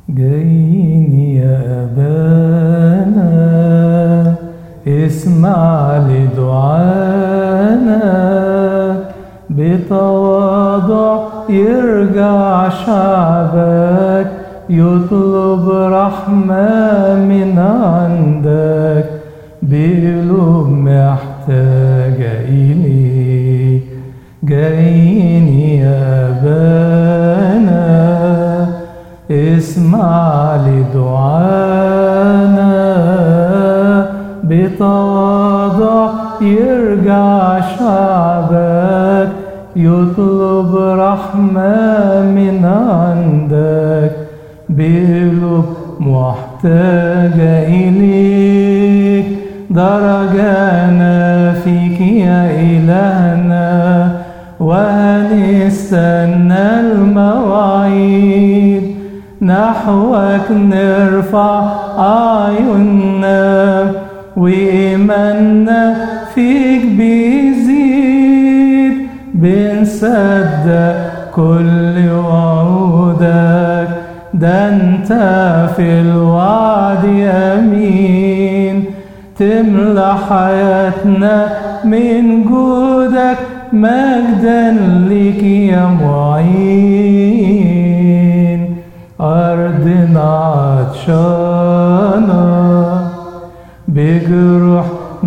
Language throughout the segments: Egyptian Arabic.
جايين يا أبانا اسمع لدعانا بتواضع يرجع شعبك يطلب رحمة من عندك بقلوب محتاجة إليك جايين يا أبانا اسمع لدعانا بتواضع يرجع شعبك يطلب رحمة من عندك بقلوب محتاجة إليك درجانا فيك يا إلهنا وهنستنى المواعيد نحوك نرفع أعيننا وإيماننا فيك بيزيد بنصدق كل وعودك ده انت في الوعد امين تملى حياتنا من جودك مجدا ليك يا معين أرضنا عطشانة بجروح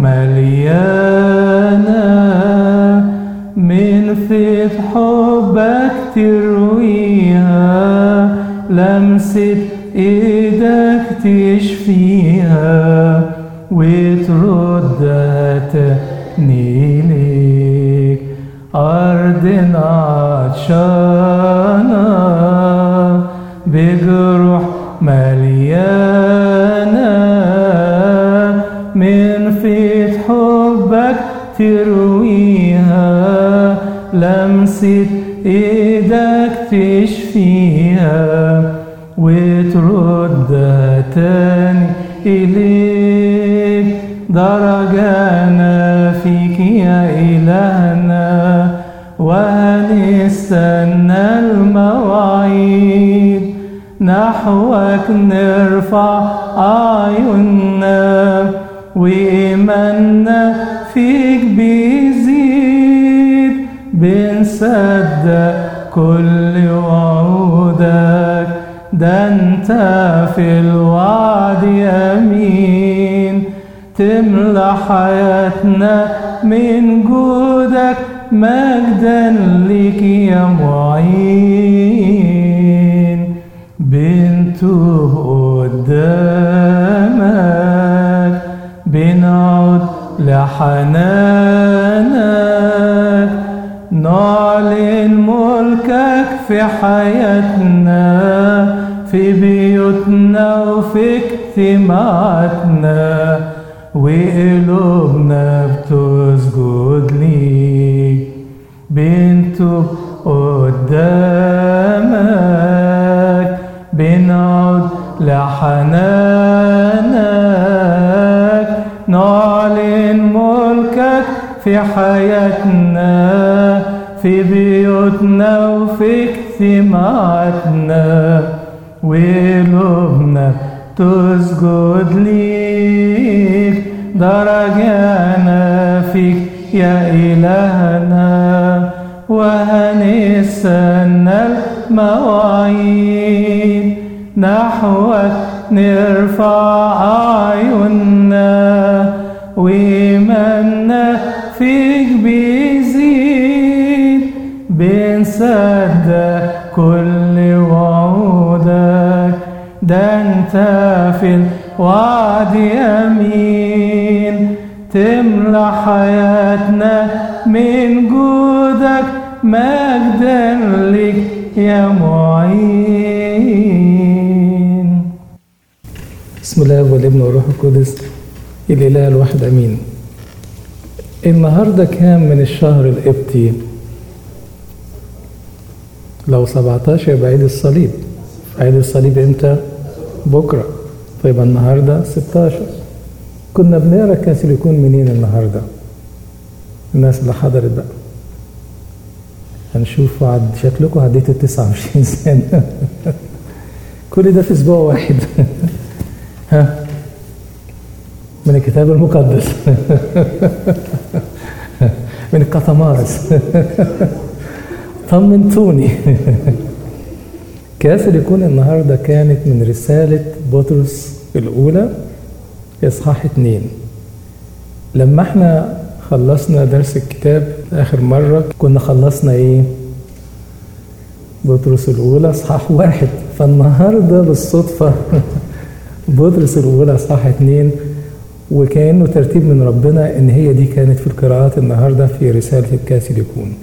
مليانة من فيض حبك ترويها لمسة ايدك تشفيها وتردها تاني ليك أرضنا عطشانة بجروح مليانة من فيض حبك ترويها لمسة ايدك تشفيها وتردها تاني إليك درجانا فيك يا إلهنا وهنستنى المواعيد نحوك نرفع أعيننا وإيماننا فيك بيزيد بنصدق كل وعودك ده انت في الوعد امين تملى حياتنا من جودك مجدا ليك يا معين بنتوب قدامك بنعود لحنانك نعلن ملكك في حياتنا في بيوتنا وفي اجتماعاتنا وقلوبنا بتسجد ليك بنتوب قدامك بنعود لحنانك نعلن ملكك في حياتنا في بيوتنا وفي اجتماعاتنا وقلوبنا تسجد ليك درجانا فيك يا إلهنا وهنستنى المواعيد نحوك نرفع أعيننا وإيماننا فيك بيزيد بنصدق كل وعودك ده انت في الوعد يمين تملى حياتنا من جودك مجدا لك يا معين بسم الله والابن والروح القدس الإله الواحد أمين النهاردة كام من الشهر القبطي لو 17 يبقى عيد الصليب عيد الصليب امتى بكرة فيبقى النهاردة 16 كنا بنقرا الكاثوليكون منين النهارده الناس اللي حضرت بقى هنشوف عد شكلكم عديتوا 29 سنة كل ده في اسبوع واحد ها من الكتاب المقدس من القطمارس طمنتوني كاس يكون النهاردة كانت من رسالة بطرس الأولى إصحاح اتنين لما احنا خلصنا درس الكتاب آخر مرة كنا خلصنا إيه؟ بطرس الأولى إصحاح واحد فالنهاردة بالصدفة بطرس الأولى إصحاح اتنين وكأنه ترتيب من ربنا إن هي دي كانت في القراءات النهاردة في رسالة الكاس يكون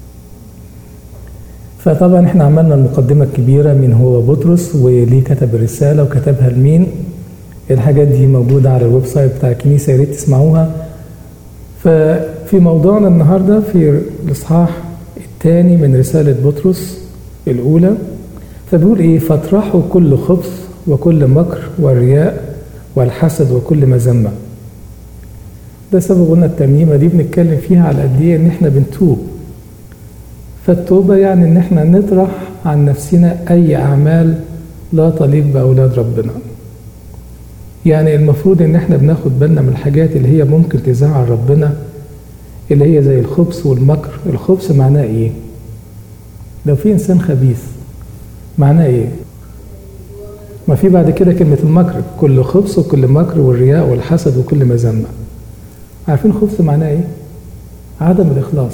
فطبعا احنا عملنا المقدمة الكبيرة من هو بطرس وليه كتب الرسالة وكتبها لمين الحاجات دي موجودة على الويب سايت بتاع الكنيسة يا ريت تسمعوها ففي موضوعنا النهاردة في الإصحاح الثاني من رسالة بطرس الأولى فبيقول إيه فاطرحوا كل خبث وكل مكر والرياء والحسد وكل مذمة ده سبب قلنا الترنيمة دي بنتكلم فيها على قد إيه إن إحنا بنتوب فالتوبة يعني إن إحنا نطرح عن نفسنا أي أعمال لا تليق بأولاد ربنا يعني المفروض إن إحنا بناخد بالنا من الحاجات اللي هي ممكن تزعل ربنا اللي هي زي الخبث والمكر الخبث معناه إيه؟ لو في إنسان خبيث معناه إيه؟ ما في بعد كده كلمة المكر كل خبث وكل مكر والرياء والحسد وكل مذمة عارفين خبث معناه إيه؟ عدم الإخلاص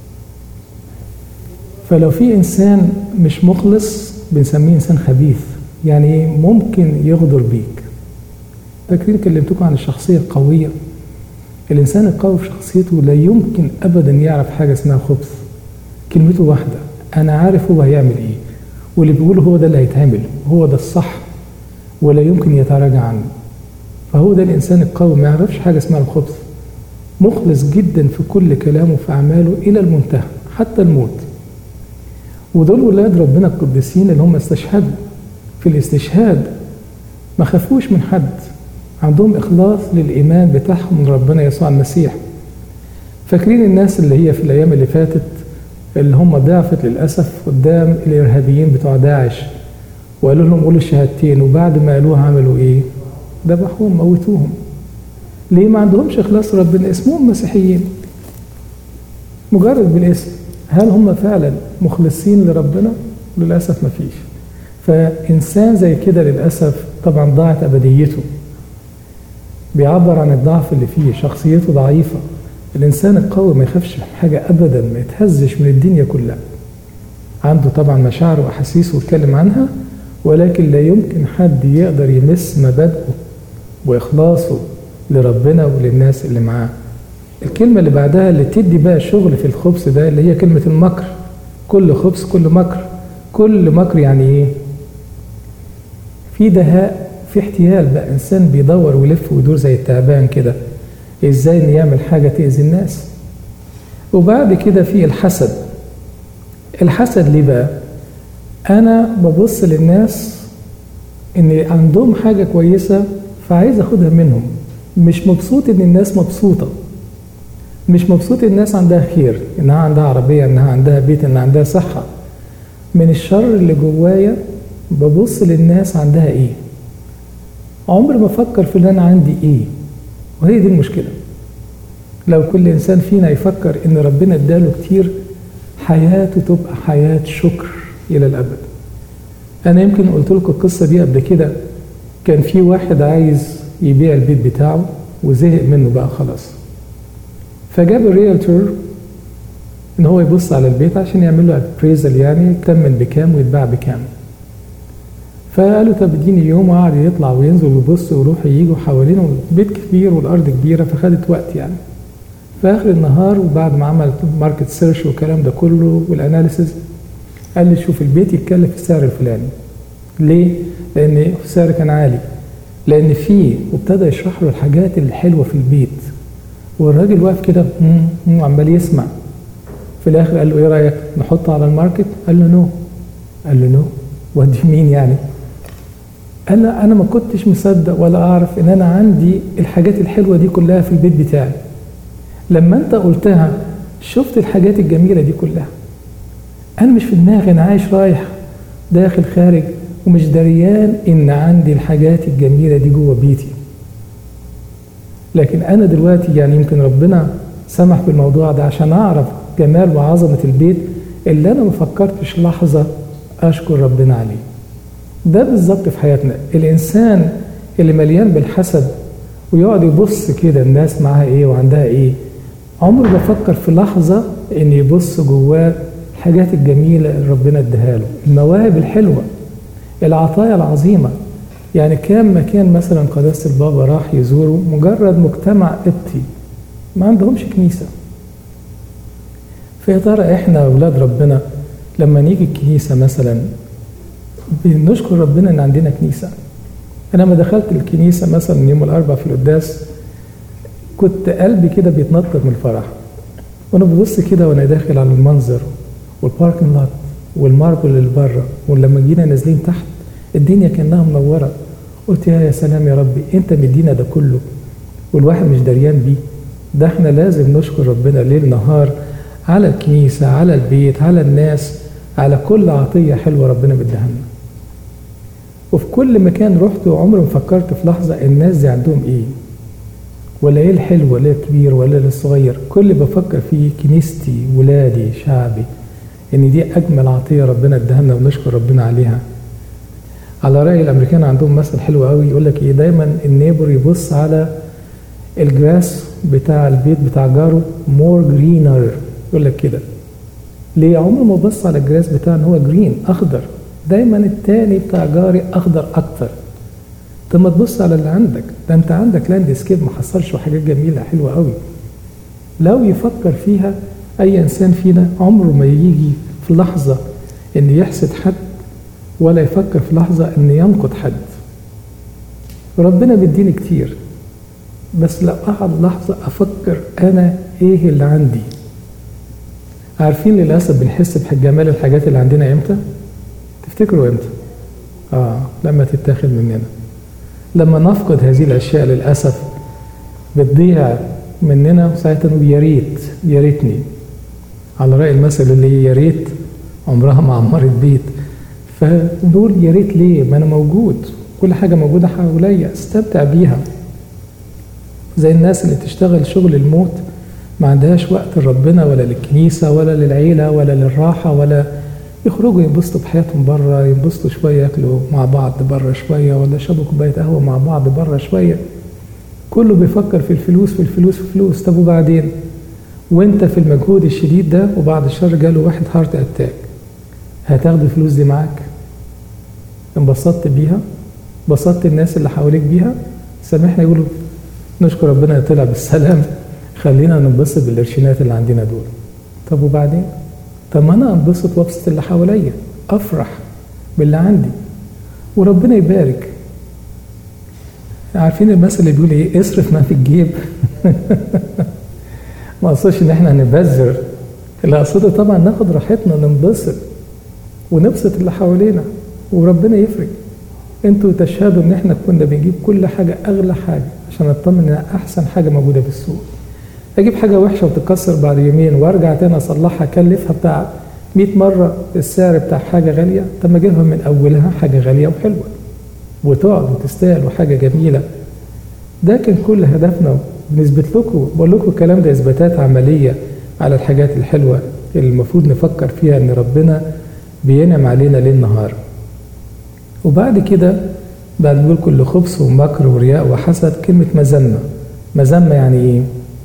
فلو في إنسان مش مخلص بنسميه إنسان خبيث يعني ممكن يغدر بيك فاكرين كلمتكم عن الشخصية القوية الإنسان القوي في شخصيته لا يمكن أبدا يعرف حاجة اسمها خبث كلمته واحدة أنا عارف هو هيعمل إيه واللي بيقوله هو ده اللي هيتعمل هو ده الصح ولا يمكن يتراجع عنه فهو ده الإنسان القوي ما يعرفش حاجة اسمها الخبث مخلص جدا في كل كلامه في أعماله إلى المنتهى حتى الموت ودول ولاد ربنا القديسين اللي هم استشهدوا في الاستشهاد ما خافوش من حد عندهم إخلاص للإيمان بتاعهم من ربنا يسوع المسيح فاكرين الناس اللي هي في الأيام اللي فاتت اللي هم ضعفت للأسف قدام الإرهابيين بتوع داعش وقالوا لهم قولوا الشهادتين وبعد ما قالوها عملوا إيه؟ ذبحوهم موتوهم ليه ما عندهمش إخلاص ربنا اسمهم مسيحيين مجرد بالاسم هل هم فعلا مخلصين لربنا؟ للأسف ما فيش فإنسان زي كده للأسف طبعا ضاعت أبديته بيعبر عن الضعف اللي فيه شخصيته ضعيفة الإنسان القوي ما يخافش من حاجة أبدا ما يتهزش من الدنيا كلها عنده طبعا مشاعر وأحاسيس ويتكلم عنها ولكن لا يمكن حد يقدر يمس مبادئه وإخلاصه لربنا وللناس اللي معاه الكلمة اللي بعدها اللي تدي بقى شغل في الخبز ده اللي هي كلمة المكر كل خبز كل مكر كل مكر يعني ايه في دهاء في احتيال بقى انسان بيدور ويلف ويدور زي التعبان كده ازاي ان يعمل حاجة تأذي الناس وبعد كده في الحسد الحسد ليه بقى انا ببص للناس ان عندهم حاجة كويسة فعايز اخدها منهم مش مبسوط ان الناس مبسوطة مش مبسوط الناس عندها خير انها عندها عربية انها عندها بيت انها عندها صحة من الشر اللي جوايا ببص للناس عندها ايه عمري ما افكر في اللي انا عندي ايه وهي دي المشكله لو كل انسان فينا يفكر ان ربنا اداله كتير حياته تبقى حياه شكر الى الابد انا يمكن قلت لكم القصه دي قبل كده كان في واحد عايز يبيع البيت بتاعه وزهق منه بقى خلاص فجاب الريالتور ان هو يبص على البيت عشان يعمل له ابريزل يعني يكمل بكام ويتباع بكام فقالوا طب اديني يوم وقعد يطلع وينزل ويبص ويروح ييجوا حوالينه البيت كبير والارض كبيره فخدت وقت يعني في اخر النهار وبعد ما عمل ماركت سيرش والكلام ده كله والاناليسز قال لي شوف البيت يتكلف السعر الفلاني ليه؟ لان السعر كان عالي لان فيه وابتدى يشرح له الحاجات الحلوه في البيت والراجل واقف كده عمال يسمع في الاخر قال له ايه رايك نحطه على الماركت قال له نو قال له نو ودي مين يعني قال له انا ما كنتش مصدق ولا اعرف ان انا عندي الحاجات الحلوه دي كلها في البيت بتاعي لما انت قلتها شفت الحاجات الجميله دي كلها انا مش في دماغي انا عايش رايح داخل خارج ومش دريان ان عندي الحاجات الجميله دي جوه بيتي لكن انا دلوقتي يعني يمكن ربنا سمح بالموضوع ده عشان اعرف جمال وعظمه البيت اللي انا ما فكرتش لحظه اشكر ربنا عليه ده بالظبط في حياتنا الانسان اللي مليان بالحسد ويقعد يبص كده الناس معاها ايه وعندها ايه عمره ما فكر في لحظه ان يبص جواه الحاجات الجميله اللي ربنا اداها له المواهب الحلوه العطايا العظيمه يعني كام مكان مثلا قداسه البابا راح يزوره مجرد مجتمع قبطي ما عندهمش كنيسه فيا ترى احنا اولاد ربنا لما نيجي الكنيسه مثلا بنشكر ربنا ان عندنا كنيسه انا لما دخلت الكنيسه مثلا يوم الاربع في القداس كنت قلبي كده بيتنطط من الفرح وانا ببص كده وانا داخل على المنظر والباركنج لوت والماربل اللي بره ولما جينا نازلين تحت الدنيا كانها منوره قلت يا يا سلام يا ربي انت مدينا ده كله والواحد مش دريان بيه ده احنا لازم نشكر ربنا ليل نهار على الكنيسه على البيت على الناس على كل عطيه حلوه ربنا مديها لنا وفي كل مكان رحت عمري ما فكرت في لحظه الناس دي عندهم ايه ولا ايه الحلو ولا الكبير ولا الصغير كل اللي بفكر فيه كنيستي ولادي شعبي ان دي اجمل عطيه ربنا اداها لنا ونشكر ربنا عليها على راي الامريكان عندهم مثل حلو قوي يقول لك ايه دايما النيبر يبص على الجراس بتاع البيت بتاع جاره مور جرينر يقول لك كده ليه عمره ما بص على الجراس بتاعه ان هو جرين اخضر دايما التاني بتاع جاري اخضر اكتر طب ما تبص على اللي عندك ده انت عندك لاند سكيب ما حصلش وحاجات جميله حلوه قوي لو يفكر فيها اي انسان فينا عمره ما يجي في لحظه ان يحسد حد ولا يفكر في لحظه ان ينقد حد ربنا بيديني كتير بس لو اقعد لحظه افكر انا ايه اللي عندي عارفين للاسف بنحس بجمال الحاجات اللي عندنا امتى تفتكروا امتى اه لما تتاخد مننا لما نفقد هذه الاشياء للاسف بتضيع مننا ساعتها نقول يا ريت يا ريتني على راي المثل اللي يا ريت عمرها ما عمرت بيت فنقول يا ريت ليه ما انا موجود كل حاجه موجوده حواليا استمتع بيها زي الناس اللي تشتغل شغل الموت ما عندهاش وقت لربنا ولا للكنيسه ولا للعيله ولا للراحه ولا يخرجوا ينبسطوا بحياتهم بره ينبسطوا شويه ياكلوا مع بعض بره شويه ولا يشربوا كوبايه قهوه مع بعض بره شويه كله بيفكر في الفلوس في الفلوس في الفلوس طب وبعدين وانت في المجهود الشديد ده وبعد الشر جاله واحد هارت اتاك هتاخد الفلوس دي معاك انبسطت بيها بسطت الناس اللي حواليك بيها سامحنا يقولوا نشكر ربنا طلع بالسلام خلينا ننبسط بالقرشينات اللي عندنا دول طب وبعدين طب ما انا انبسط وابسط اللي حواليا افرح باللي عندي وربنا يبارك عارفين المثل اللي بيقول ايه اصرف ما في الجيب ما اقصدش ان احنا نبذر اللي اقصده طبعا ناخد راحتنا ننبسط ونبسط اللي حوالينا وربنا يفرق انتوا تشهدوا ان احنا كنا بنجيب كل حاجه اغلى حاجه عشان اطمن انها احسن حاجه موجوده في السوق اجيب حاجه وحشه وتتكسر بعد يومين وارجع تاني اصلحها اكلفها بتاع 100 مره السعر بتاع حاجه غاليه طب ما اجيبها من اولها حاجه غاليه وحلوه وتقعد وتستاهل وحاجه جميله ده كان كل هدفنا بنثبت لكم بقول لكم الكلام ده اثباتات عمليه على الحاجات الحلوه اللي المفروض نفكر فيها ان ربنا بينعم علينا ليل نهار وبعد كده بعد نقول كل خبث ومكر ورياء وحسد كلمة مذمة مذمة يعني ايه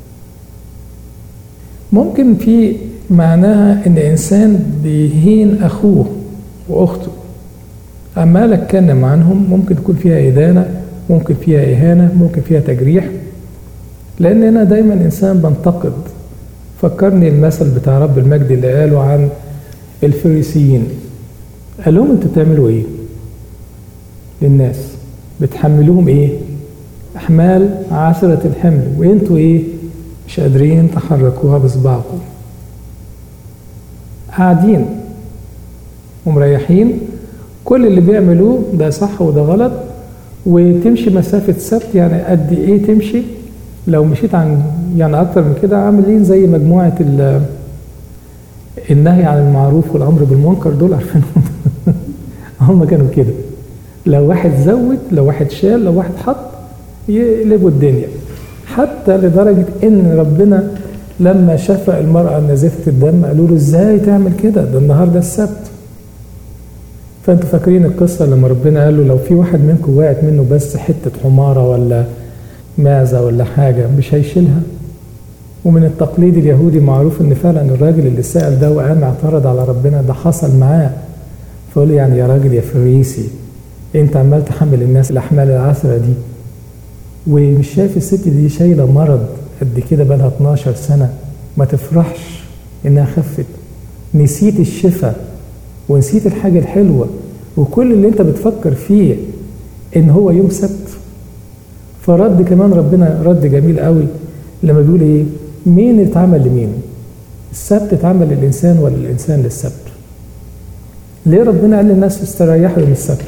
ممكن في معناها ان انسان بيهين اخوه واخته عمال اتكلم عنهم ممكن تكون فيها ادانه ممكن فيها اهانه ممكن فيها تجريح لان انا دايما انسان بنتقد فكرني المثل بتاع رب المجد اللي قاله عن الفريسيين قال لهم انتوا بتعملوا ايه للناس بتحملوهم ايه احمال عشرة الحمل وانتوا ايه مش قادرين تحركوها بصباعكم قاعدين ومريحين كل اللي بيعملوه ده صح وده غلط وتمشي مسافة سبت يعني قد ايه تمشي لو مشيت عن يعني اكتر من كده عاملين زي مجموعة النهي عن المعروف والامر بالمنكر دول عارفينهم هم كانوا كده لو واحد زود لو واحد شال لو واحد حط يقلبوا الدنيا حتى لدرجة إن ربنا لما شفى المرأة نزفت الدم قالوا له إزاي تعمل كده ده النهاردة السبت فأنتوا فاكرين القصة لما ربنا قال له لو في واحد منكم وقعت منه بس حتة حمارة ولا معزة ولا حاجة مش هيشيلها ومن التقليد اليهودي معروف ان فعلا الراجل اللي سأل ده وقام اعترض على ربنا ده حصل معاه فقول له يعني يا راجل يا فريسي انت عمال تحمل الناس الاحمال العثرة دي ومش شايف الست دي شايلة مرض قد كده بقالها 12 سنة ما تفرحش انها خفت نسيت الشفاء ونسيت الحاجة الحلوة وكل اللي انت بتفكر فيه ان هو يوم سبت فرد كمان ربنا رد جميل قوي لما بيقول ايه مين اتعمل لمين السبت اتعمل للانسان ولا الانسان للسبت ليه ربنا قال للناس استريحوا يوم السبت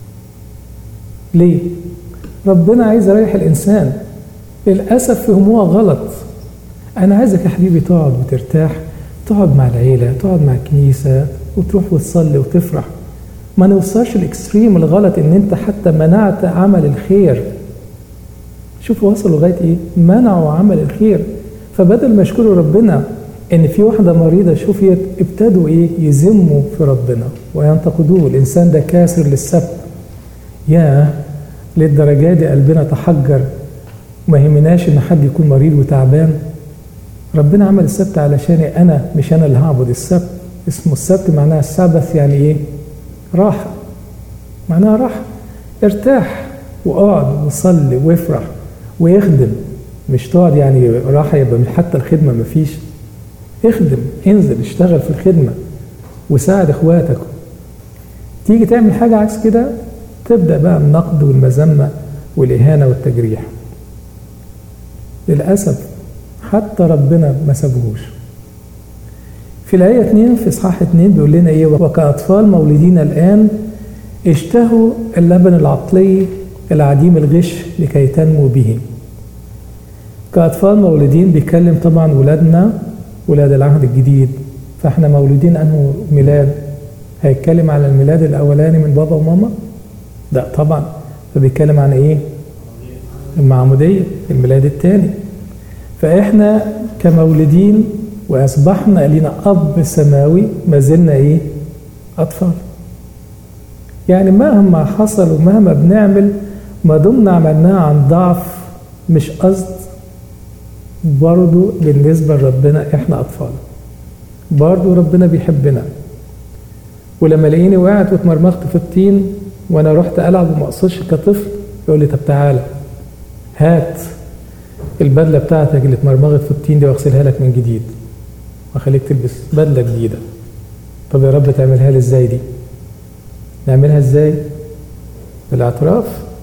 ليه ربنا عايز يريح الانسان للاسف فهموها غلط انا عايزك يا حبيبي تقعد وترتاح تقعد مع العيله تقعد مع الكنيسه وتروح وتصلي وتفرح ما نوصلش الاكستريم الغلط ان انت حتى منعت عمل الخير شوفوا وصلوا لغايه ايه منعوا عمل الخير فبدل ما يشكروا ربنا ان في واحده مريضه شوفيت ابتدوا ايه يذموا في ربنا وينتقدوه الانسان ده كاسر للسبت يا للدرجه دي قلبنا تحجر ما يهمناش ان حد يكون مريض وتعبان ربنا عمل السبت علشاني انا مش انا اللي هعبد السبت اسمه السبت معناها السبت يعني ايه راحه معناها راحه ارتاح واقعد وصلي وافرح ويخدم مش تقعد يعني راحه يبقى حتى الخدمه مفيش اخدم انزل اشتغل في الخدمه وساعد اخواتك تيجي تعمل حاجه عكس كده تبدا بقى النقد والمذمه والاهانه والتجريح للاسف حتى ربنا ما سابهوش في الآية 2 في إصحاح 2 بيقول لنا إيه وكأطفال مولودين الآن اشتهوا اللبن العقلي العديم الغش لكي تنمو به كأطفال مولودين بيكلم طبعا ولادنا ولاد العهد الجديد فاحنا مولودين أنه ميلاد هيتكلم على الميلاد الأولاني من بابا وماما لا طبعا فبيتكلم عن إيه المعمودية الميلاد الثاني فإحنا كمولودين وأصبحنا لنا أب سماوي ما زلنا إيه أطفال يعني مهما حصل ومهما بنعمل ما دمنا عملناها عن ضعف مش قصد برضو بالنسبة لربنا احنا أطفال برضو ربنا بيحبنا ولما لقيني وقعت واتمرمغت في الطين وانا رحت العب وما اقصدش كطفل يقول لي طب تعالى هات البدله بتاعتك اللي اتمرمغت في الطين دي واغسلها لك من جديد واخليك تلبس بدله جديده طب يا رب تعملها لي ازاي دي نعملها ازاي بالاعتراف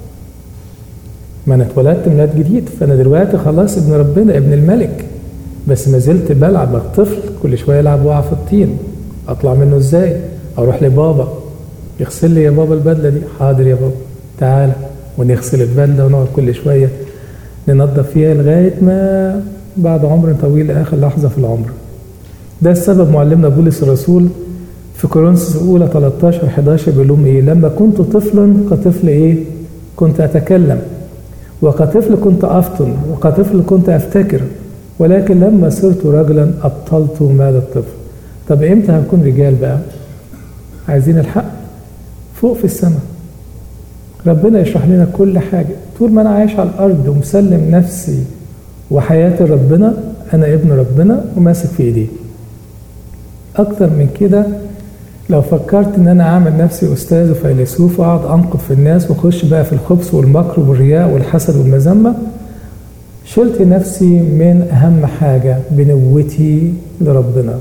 ما انا اتولدت ميلاد جديد فانا دلوقتي خلاص ابن ربنا ابن الملك بس ما زلت بلعب الطفل كل شويه العب واقع في الطين اطلع منه ازاي اروح لبابا يغسل لي يا بابا البدله دي حاضر يا بابا تعالى ونغسل البدله ونقعد كل شويه ننظف فيها لغايه ما بعد عمر طويل اخر لحظه في العمر ده السبب معلمنا بولس الرسول في كورنثوس الاولى 13 11 بيقول لهم ايه لما كنت طفلا كطفل ايه كنت اتكلم وكطفل كنت افطن وكطفل كنت افتكر ولكن لما صرت رجلا ابطلت مال الطفل طب امتى هنكون رجال بقى عايزين الحق فوق في السماء ربنا يشرح لنا كل حاجة طول ما أنا عايش على الأرض ومسلم نفسي وحياتي ربنا أنا ابن ربنا وماسك في إيديه أكتر من كده لو فكرت إن أنا أعمل نفسي أستاذ وفيلسوف وأقعد أنقد في الناس وأخش بقى في الخبث والمكر والرياء والحسد والمذمة شلت نفسي من أهم حاجة بنوتي لربنا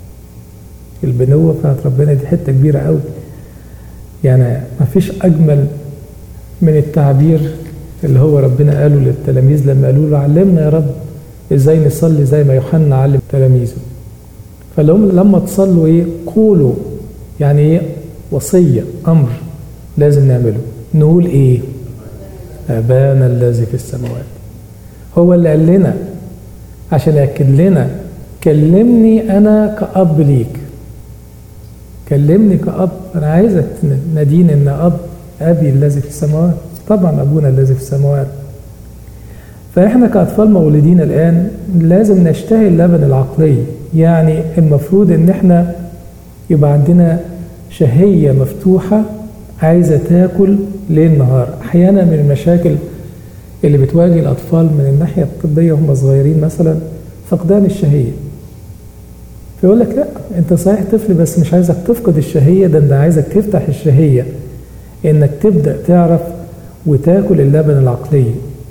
البنوة بتاعت ربنا دي حتة كبيرة قوي يعني ما فيش أجمل من التعبير اللي هو ربنا قاله للتلاميذ لما قالوا له علمنا يا رب ازاي نصلي زي ما يوحنا علم تلاميذه فلهم لما تصلوا ايه قولوا يعني ايه وصية أمر لازم نعمله نقول ايه أبانا الذي في السماوات هو اللي قال لنا عشان يأكد لنا كلمني أنا كأب ليك كلمني كأب أنا عايزك ناديني إن أب أبي الذي في السماوات طبعا أبونا الذي في السماوات فإحنا كأطفال مولودين الآن لازم نشتهي اللبن العقلي يعني المفروض إن إحنا يبقى عندنا شهية مفتوحة عايزة تاكل ليل نهار أحيانا من المشاكل اللي بتواجه الأطفال من الناحية الطبية وهم صغيرين مثلا فقدان الشهية فيقول لك لا انت صحيح طفل بس مش عايزك تفقد الشهية ده انت عايزك تفتح الشهية انك تبدأ تعرف وتاكل اللبن العقلي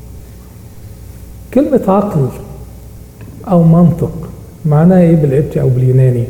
كلمة عقل أو منطق معناها إيه بالقبطي أو باليوناني؟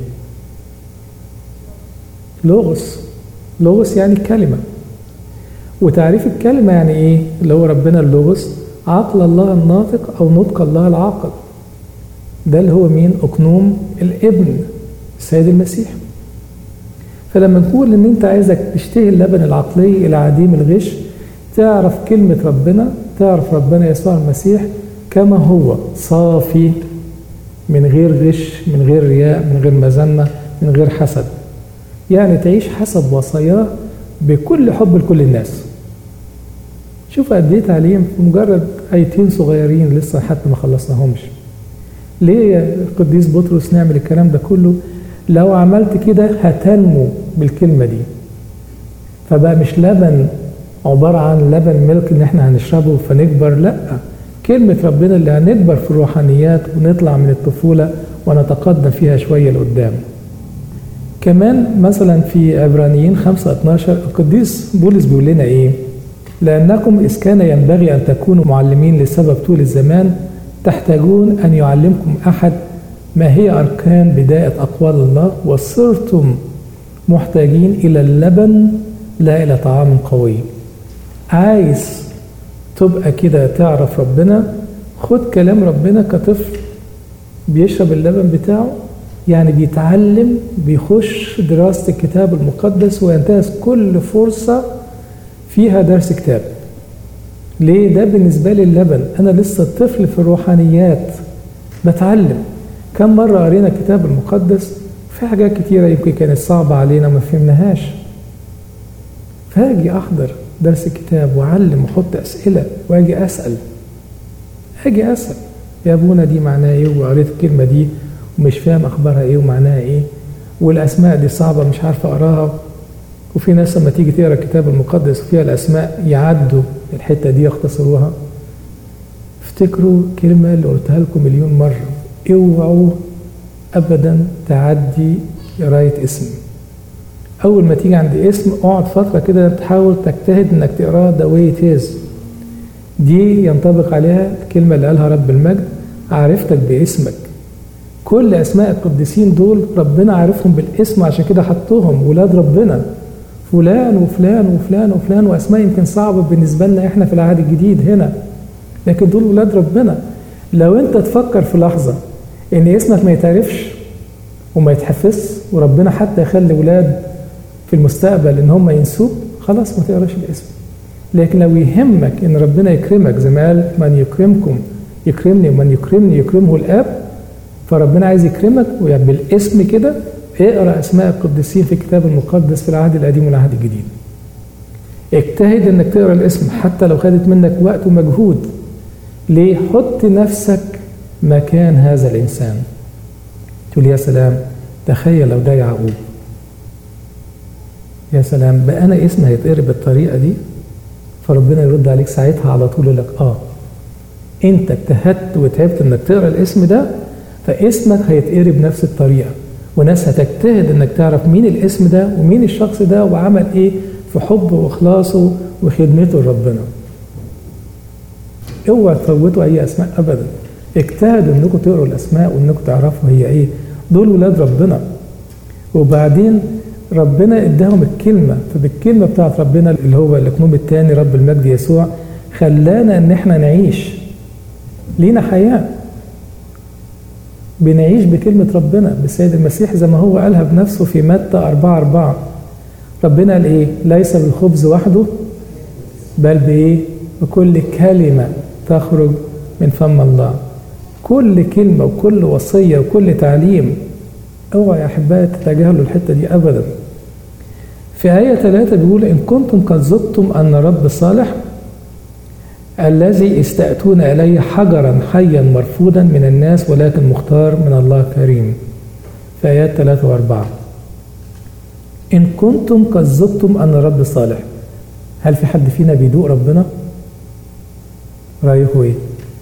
لغز لغز يعني كلمة وتعريف الكلمة يعني إيه؟ اللي هو ربنا اللغز عقل الله الناطق أو نطق الله العاقل ده اللي هو مين؟ أقنوم الابن السيد المسيح فلما نقول إن أنت عايزك تشتهي اللبن العقلي إلى عديم الغش تعرف كلمة ربنا تعرف ربنا يسوع المسيح كما هو صافي من غير غش من غير رياء من غير مذمة من غير حسد يعني تعيش حسب وصاياه بكل حب لكل الناس شوف قد ايه تعليم في مجرد ايتين صغيرين لسه حتى ما خلصناهمش ليه يا القديس بطرس نعمل الكلام ده كله لو عملت كده هتنمو بالكلمه دي فبقى مش لبن عباره عن لبن ملك ان احنا هنشربه فنكبر لا كلمة ربنا اللي هنكبر في الروحانيات ونطلع من الطفولة ونتقدم فيها شوية لقدام كمان مثلا في عبرانيين 5 12 القديس بولس بيقول لنا ايه لأنكم إذ كان ينبغي أن تكونوا معلمين لسبب طول الزمان تحتاجون أن يعلمكم أحد ما هي أركان بداية أقوال الله وصرتم محتاجين إلى اللبن لا إلى طعام قوي عايز تبقى كده تعرف ربنا خد كلام ربنا كطفل بيشرب اللبن بتاعه يعني بيتعلم بيخش دراسة الكتاب المقدس وينتهز كل فرصة فيها درس كتاب ليه ده بالنسبة لي اللبن أنا لسه طفل في الروحانيات بتعلم كم مرة قرينا الكتاب المقدس في حاجات كتيرة يمكن كانت صعبة علينا ما فهمناهاش فاجي أحضر درس الكتاب وأعلم وأحط أسئلة وأجي أسأل أجي أسأل يا أبونا دي معناها إيه وقريت الكلمة دي ومش فاهم أخبارها إيه ومعناها إيه والأسماء دي صعبة مش عارف أقراها وفي ناس لما تيجي تقرا الكتاب المقدس فيها الأسماء يعدوا الحتة دي يختصروها افتكروا الكلمة اللي قلتها لكم مليون مرة اوعوا أبدا تعدي قراية اسم أول ما تيجي عند اسم اقعد فترة كده تحاول تجتهد إنك تقراه ذا واي تيز دي ينطبق عليها الكلمة اللي قالها رب المجد عرفتك باسمك كل أسماء القديسين دول ربنا عارفهم بالاسم عشان كده حطهم ولاد ربنا فلان وفلان وفلان وفلان وأسماء يمكن صعبة بالنسبة لنا إحنا في العهد الجديد هنا لكن دول ولاد ربنا لو أنت تفكر في لحظة إن اسمك ما يتعرفش وما يتحفظش وربنا حتى يخلي ولاد في المستقبل إن هم ينسوك خلاص ما تقراش الاسم لكن لو يهمك إن ربنا يكرمك زي ما قال من يكرمكم يكرمني ومن يكرمني يكرمه الآب فربنا عايز يكرمك ويعني بالاسم كده اقرا اسماء القديسين في الكتاب المقدس في العهد القديم والعهد الجديد اجتهد انك تقرا الاسم حتى لو خدت منك وقت ومجهود ليه حط نفسك مكان هذا الانسان تقول يا سلام تخيل لو ده يعقوب يا سلام بقى انا اسمي هيتقرب بالطريقه دي فربنا يرد عليك ساعتها على طول يقول لك اه انت اجتهدت وتعبت انك تقرا الاسم ده فاسمك هيتقري بنفس الطريقه وناس هتجتهد انك تعرف مين الاسم ده ومين الشخص ده وعمل ايه في حبه واخلاصه وخدمته لربنا اوعى تفوتوا اي اسماء ابدا اجتهدوا انكم تقروا الاسماء وانكم تعرفوا هي ايه دول ولاد ربنا وبعدين ربنا اداهم الكلمه فبالكلمه بتاعت ربنا اللي هو الاقنوم الثاني رب المجد يسوع خلانا ان احنا نعيش لينا حياه بنعيش بكلمة ربنا بالسيد المسيح زي ما هو قالها بنفسه في متى أربعة أربعة ربنا قال إيه ليس بالخبز وحده بل بإيه بكل كلمة تخرج من فم الله كل كلمة وكل وصية وكل تعليم اوعى يا أحبائي تتجاهلوا الحتة دي أبدا في آية ثلاثة بيقول إن كنتم قد ذقتم زقتم أن رب صالح الذي استأتون إليه حجرا حيا مرفوضا من الناس ولكن مختار من الله كريم في آيات 3 و4 إن كنتم قد زقتم أن رب صالح هل في حد فينا بيدوق ربنا؟ رأيكم إيه؟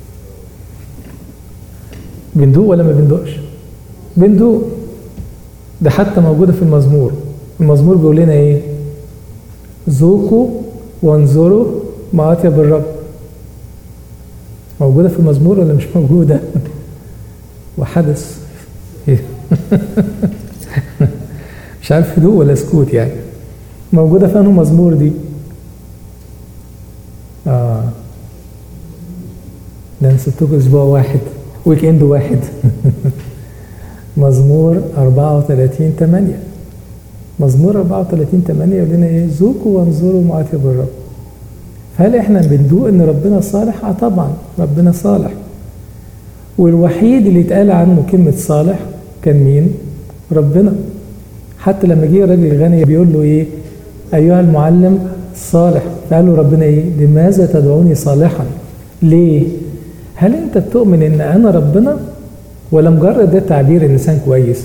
بندوق ولا ما بندوقش؟ بندوق ده حتى موجودة في المزمور المزمور بيقول لنا إيه؟ ذوقوا وانظروا ما أطيب الرب موجودة في المزمور ولا مش موجودة؟ وحدث مش عارف هدوء ولا سكوت يعني موجودة في أنه مزمور دي آه ده نسيتكم أسبوع واحد ويك إند واحد مزمور 34 8 مزمور 34 8 يقول لنا إيه ذوقوا وانظروا ما أطيب الرب هل إحنا بندوق إن ربنا صالح؟ آه طبعا ربنا صالح والوحيد اللي اتقال عنه كلمة صالح كان مين؟ ربنا حتى لما جه الراجل الغني بيقول له ايه؟ ايها المعلم صالح فقال له ربنا ايه؟ لماذا تدعوني صالحا؟ ليه؟ هل انت بتؤمن ان انا ربنا ولا مجرد ده تعبير انسان كويس؟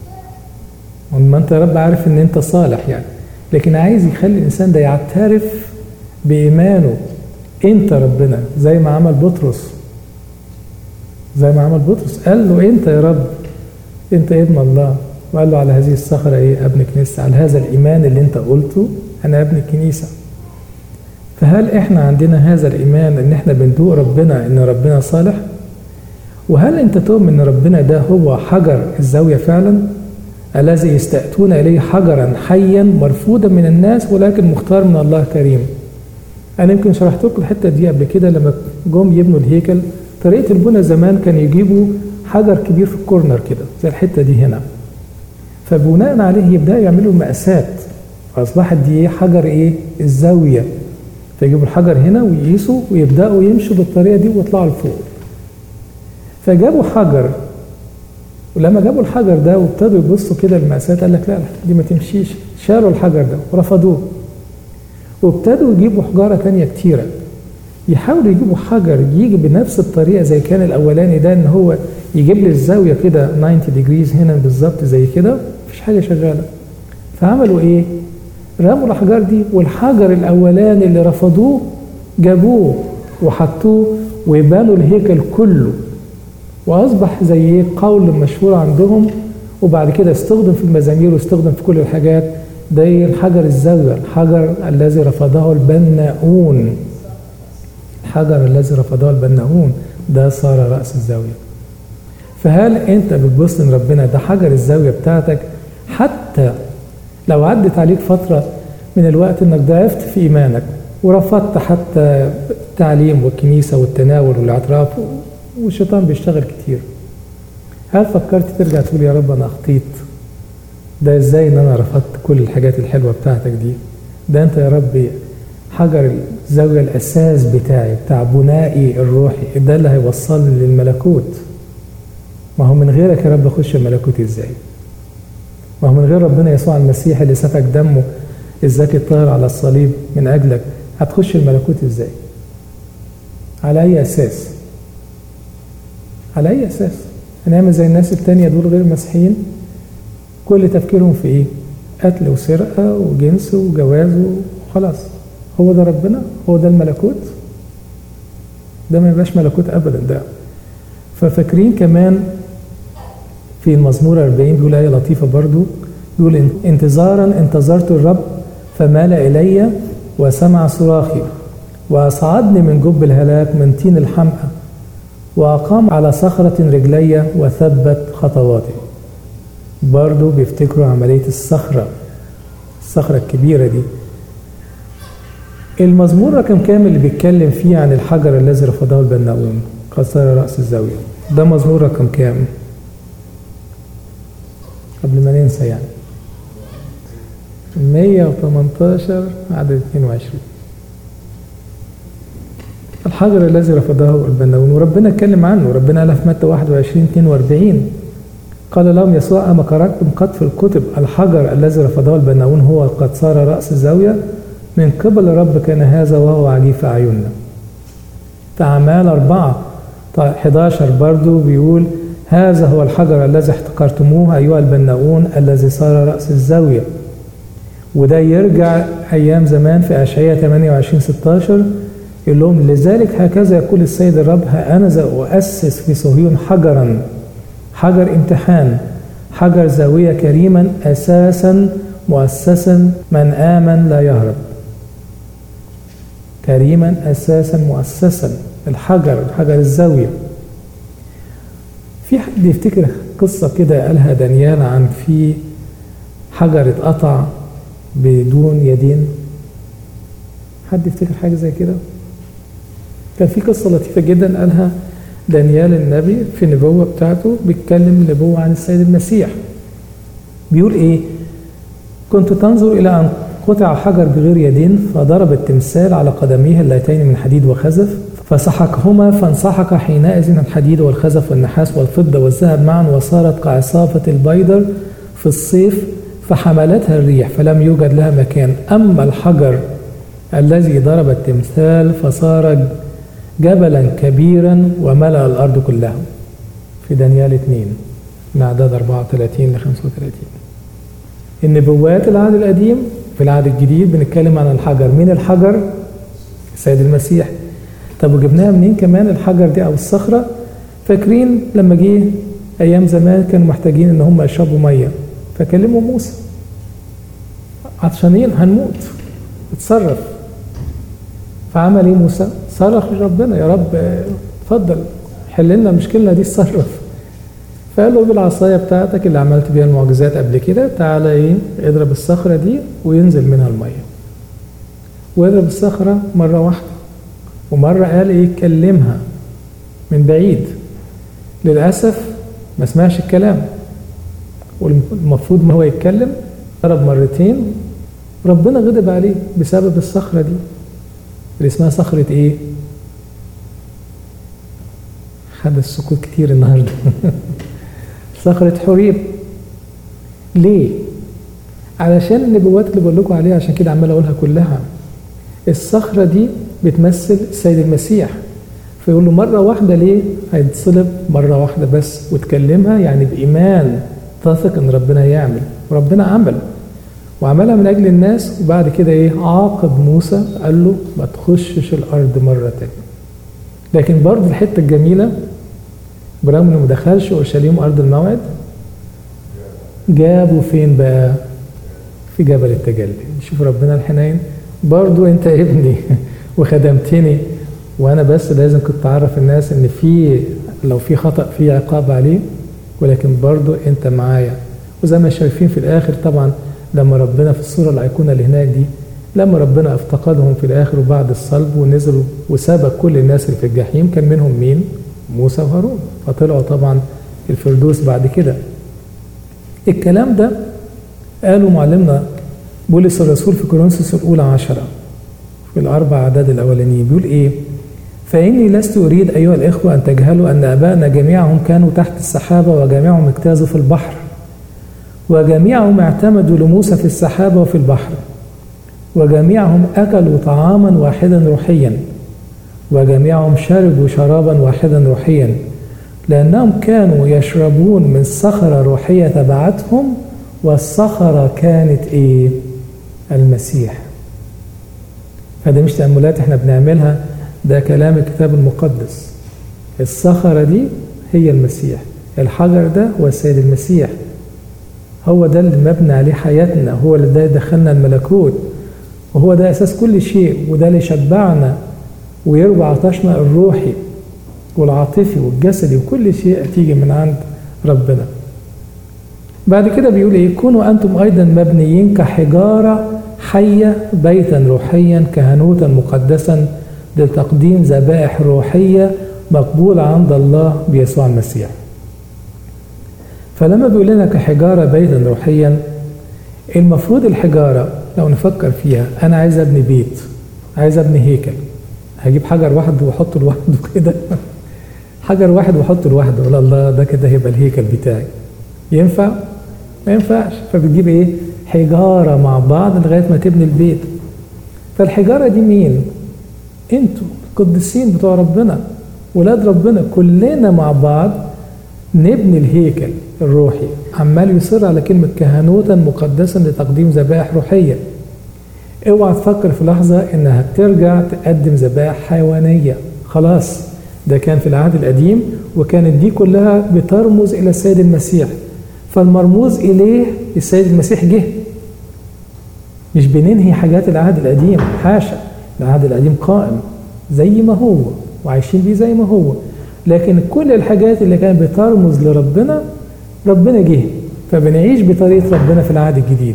ما انت يا رب عارف ان انت صالح يعني لكن عايز يخلي الانسان ده يعترف بايمانه انت ربنا زي ما عمل بطرس زي ما عمل بطرس قال له انت يا رب انت ابن الله وقال له على هذه الصخرة ايه ابن كنيسة على هذا الايمان اللي انت قلته انا ابن الكنيسة فهل احنا عندنا هذا الايمان ان احنا بندوق ربنا ان ربنا صالح وهل انت تؤمن ان ربنا ده هو حجر الزاوية فعلا الذي يستأتون اليه حجرا حيا مرفوضا من الناس ولكن مختار من الله كريم انا يمكن شرحت لكم الحتة دي قبل كده لما جم يبنوا الهيكل طريقة البنى زمان كان يجيبوا حجر كبير في الكورنر كده زي الحتة دي هنا فبناء عليه يبدأوا يعملوا مقاسات فأصبحت دي حجر إيه الزاوية فيجيبوا الحجر هنا ويقيسوا ويبدأوا يمشوا بالطريقة دي ويطلعوا لفوق فجابوا حجر ولما جابوا الحجر ده وابتدوا يبصوا كده المقاسات قال لك لا دي ما تمشيش شالوا الحجر ده ورفضوه وابتدوا يجيبوا حجارة تانية كتيرة يحاولوا يجيبوا حجر يجي بنفس الطريقه زي كان الاولاني ده ان هو يجيب لي الزاويه كده 90 ديجريز هنا بالظبط زي كده مفيش حاجه شغاله فعملوا ايه؟ رموا الاحجار دي والحجر الاولاني اللي رفضوه جابوه وحطوه وبنوا الهيكل كله واصبح زي ايه قول مشهور عندهم وبعد كده استخدم في المزامير واستخدم في كل الحاجات ده الحجر الزاويه الحجر الذي رفضه البناؤون الحجر الذي رفضه البناؤون ده صار رأس الزاوية فهل انت بتبص ان ربنا ده حجر الزاوية بتاعتك حتى لو عدت عليك فترة من الوقت انك ضعفت في ايمانك ورفضت حتى التعليم والكنيسة والتناول والاعتراف والشيطان بيشتغل كتير هل فكرت ترجع تقول يا رب انا اخطيت ده ازاي ان انا رفضت كل الحاجات الحلوة بتاعتك دي ده انت يا رب حجر الزاوية الأساس بتاعي بتاع بنائي الروحي ده اللي هيوصلني للملكوت ما هو من غيرك يا رب أخش الملكوت إزاي ما هو من غير ربنا يسوع المسيح اللي سفك دمه الزكي الطاهر على الصليب من أجلك هتخش الملكوت إزاي على أي أساس على أي أساس هنعمل زي الناس التانية دول غير مسيحيين كل تفكيرهم في إيه قتل وسرقة وجنس وجواز وخلاص هو ده ربنا هو ده الملكوت ده ما يبقاش ملكوت ابدا ده ففاكرين كمان في المزمور 40 بيقول آية لطيفة برضو بيقول انتظارا انتظرت الرب فمال إلي وسمع صراخي وأصعدني من جب الهلاك من طين الحمأة وأقام على صخرة رجلي وثبت خطواتي برضو بيفتكروا عملية الصخرة الصخرة الكبيرة دي المزمور رقم كام اللي بيتكلم فيه عن الحجر الذي رفضه البناؤون قد صار رأس الزاوية ده مزمور رقم كام قبل ما ننسى يعني 118 عدد 22 الحجر الذي رفضه البناؤون وربنا اتكلم عنه ربنا قال في متى 21 42 قال لهم يسوع أما قرأتم قد في الكتب الحجر الذي رفضه البناؤون هو قد صار رأس الزاوية من قبل الرب كان هذا وهو عجيب في أعيننا في أعمال أربعة 11 برضو بيقول هذا هو الحجر الذي احتقرتموه أيها البناؤون الذي صار رأس الزاوية وده يرجع أيام زمان في أشعية 28 16 يقول لهم لذلك هكذا يقول السيد الرب ها أنا ذا أؤسس في صهيون حجرا حجر امتحان حجر زاوية كريما أساسا مؤسسا من آمن لا يهرب كريما أساسا مؤسسا الحجر حجر الزاوية في حد يفتكر قصة كده قالها دانيال عن في حجر اتقطع بدون يدين حد يفتكر حاجة زي كده كان في قصة لطيفة جدا قالها دانيال النبي في النبوة بتاعته بيتكلم نبوة عن السيد المسيح بيقول ايه كنت تنظر إلى أن قطع حجر بغير يدين فضرب التمثال على قدميه اللتين من حديد وخزف فسحقهما فانسحق حينئذ الحديد والخزف والنحاس والفضة والذهب معا وصارت كعصافة البيضر في الصيف فحملتها الريح فلم يوجد لها مكان أما الحجر الذي ضرب التمثال فصار جبلا كبيرا وملأ الأرض كلها في دانيال 2 من أعداد 34 ل 35 النبوات العهد القديم في العهد الجديد بنتكلم عن الحجر مين الحجر السيد المسيح طب وجبناها منين كمان الحجر دي او الصخره فاكرين لما جه ايام زمان كانوا محتاجين ان هم يشربوا ميه فكلموا موسى عطشانين هنموت اتصرف فعمل ايه موسى صرخ لربنا يا رب اتفضل حل لنا مشكلنا دي اتصرف فقال له بالعصايه بتاعتك اللي عملت بيها المعجزات قبل كده تعالى ايه اضرب الصخره دي وينزل منها الميه واضرب الصخره مره واحده ومره قال ايه كلمها من بعيد للاسف ما سمعش الكلام والمفروض ما هو يتكلم ضرب مرتين ربنا غضب عليه بسبب الصخره دي اللي اسمها صخره ايه حدث سكوت كتير النهارده صخرة حريب ليه؟ علشان النبوات اللي بقول لكم عليها عشان كده عمال اقولها كلها الصخرة دي بتمثل السيد المسيح فيقول له مرة واحدة ليه؟ هيتصلب مرة واحدة بس وتكلمها يعني بإيمان تثق إن ربنا يعمل وربنا عمل وعملها من أجل الناس وبعد كده إيه؟ عاقب موسى قال له ما تخشش الأرض مرة تانية لكن برضه الحتة الجميلة برغم انه ما دخلش اورشليم ارض الموعد جابوا فين بقى في جبل التجلي شوف ربنا الحنين برضو انت ابني وخدمتني وانا بس لازم كنت اعرف الناس ان في لو في خطا في عقاب عليه ولكن برضو انت معايا وزي ما شايفين في الاخر طبعا لما ربنا في الصوره الايقونه اللي هناك دي لما ربنا افتقدهم في الاخر وبعد الصلب ونزلوا وسبق كل الناس اللي في الجحيم كان منهم مين؟ موسى وهارون فطلعوا طبعا الفردوس بعد كده الكلام ده قالوا معلمنا بولس الرسول في كورنثوس الأولى عشرة في الأربع أعداد الأولانيين بيقول إيه؟ فإني لست أريد أيها الإخوة أن تجهلوا أن آبائنا جميعهم كانوا تحت السحابة وجميعهم اجتازوا في البحر وجميعهم اعتمدوا لموسى في السحابة وفي البحر وجميعهم أكلوا طعاما واحدا روحيا وجميعهم شربوا شرابا واحدا روحيا لأنهم كانوا يشربون من صخرة روحية تبعتهم والصخرة كانت إيه؟ المسيح فده مش تأملات احنا بنعملها ده كلام الكتاب المقدس الصخرة دي هي المسيح الحجر ده هو السيد المسيح هو ده اللي مبنى عليه حياتنا هو اللي ده يدخلنا الملكوت وهو ده أساس كل شيء وده اللي يشبعنا ويروي عطشنا الروحي والعاطفي والجسدي وكل شيء تيجي من عند ربنا بعد كده بيقول ايه كونوا انتم ايضا مبنيين كحجاره حيه بيتا روحيا كهنوتا مقدسا لتقديم ذبائح روحيه مقبوله عند الله بيسوع المسيح فلما بيقول لنا كحجاره بيتا روحيا المفروض الحجاره لو نفكر فيها انا عايز ابني بيت عايز ابني هيكل هجيب حجر واحد واحطه لوحده كده حجر واحد واحطه لوحده ولا الله ده كده هيبقى الهيكل بتاعي ينفع ما ينفعش فبتجيب ايه حجاره مع بعض لغايه ما تبني البيت فالحجارة دي مين؟ انتوا القديسين بتوع ربنا ولاد ربنا كلنا مع بعض نبني الهيكل الروحي عمال يصر على كلمة كهنوتا مقدسا لتقديم ذبائح روحية اوعى تفكر في لحظة انها ترجع تقدم ذبائح حيوانية خلاص ده كان في العهد القديم وكانت دي كلها بترمز الى السيد المسيح فالمرموز اليه السيد المسيح جه مش بننهي حاجات العهد القديم حاشا العهد القديم قائم زي ما هو وعايشين بيه زي ما هو لكن كل الحاجات اللي كانت بترمز لربنا ربنا جه فبنعيش بطريقة ربنا في العهد الجديد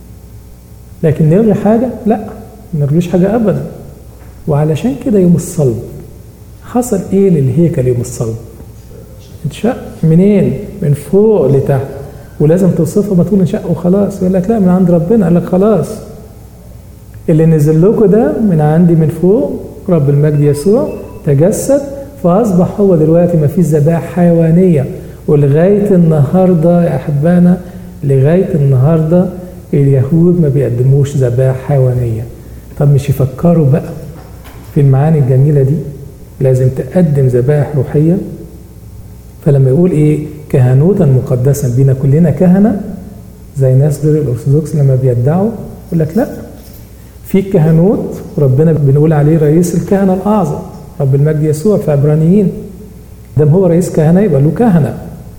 لكن نلغي حاجة لا ما نلغيش حاجة أبدا وعلشان كده يوم الصلب حصل ايه للهيكل يوم الصلب اتشق منين من فوق لتحت ولازم توصفها ما تقول انشق وخلاص يقول لك لا من عند ربنا قال لك خلاص اللي نزل لكم ده من عندي من فوق رب المجد يسوع تجسد فاصبح هو دلوقتي ما فيش ذبائح حيوانيه ولغايه النهارده يا احبائنا لغايه النهارده اليهود ما بيقدموش ذبائح حيوانيه طب مش يفكروا بقى في المعاني الجميله دي لازم تقدم ذبائح روحيه فلما يقول ايه كهنوتا مقدسا بينا كلنا كهنه زي ناس غير الارثوذكس لما بيدعوا يقول لك لا في كهنوت ربنا بنقول عليه رئيس الكهنه الاعظم رب المجد يسوع في عبرانيين دام هو رئيس كهنه يبقى له كهنه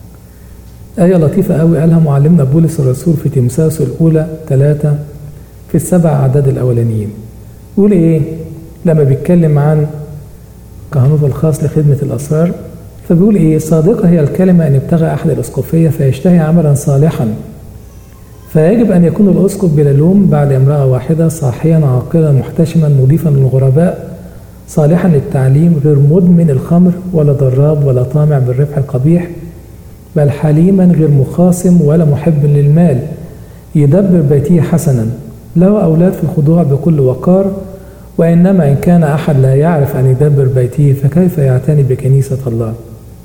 آية لطيفة قوي قالها معلمنا بولس الرسول في تمساس الأولى ثلاثة في السبع أعداد الأولانيين يقول إيه لما بيتكلم عن كهنوت الخاص لخدمة الأسرار فبيقول إيه صادقة هي الكلمة أن ابتغى أحد الأسقفية فيشتهي عملا صالحا فيجب أن يكون الأسقف بلا لوم بعد امرأة واحدة صاحيا عاقلا محتشما مضيفا للغرباء صالحا للتعليم غير مدمن الخمر ولا ضراب ولا طامع بالربح القبيح بل حليما غير مخاصم ولا محب للمال يدبر بيته حسنا له أولاد في الخضوع بكل وقار وإنما إن كان أحد لا يعرف أن يدبر بيته فكيف يعتني بكنيسة الله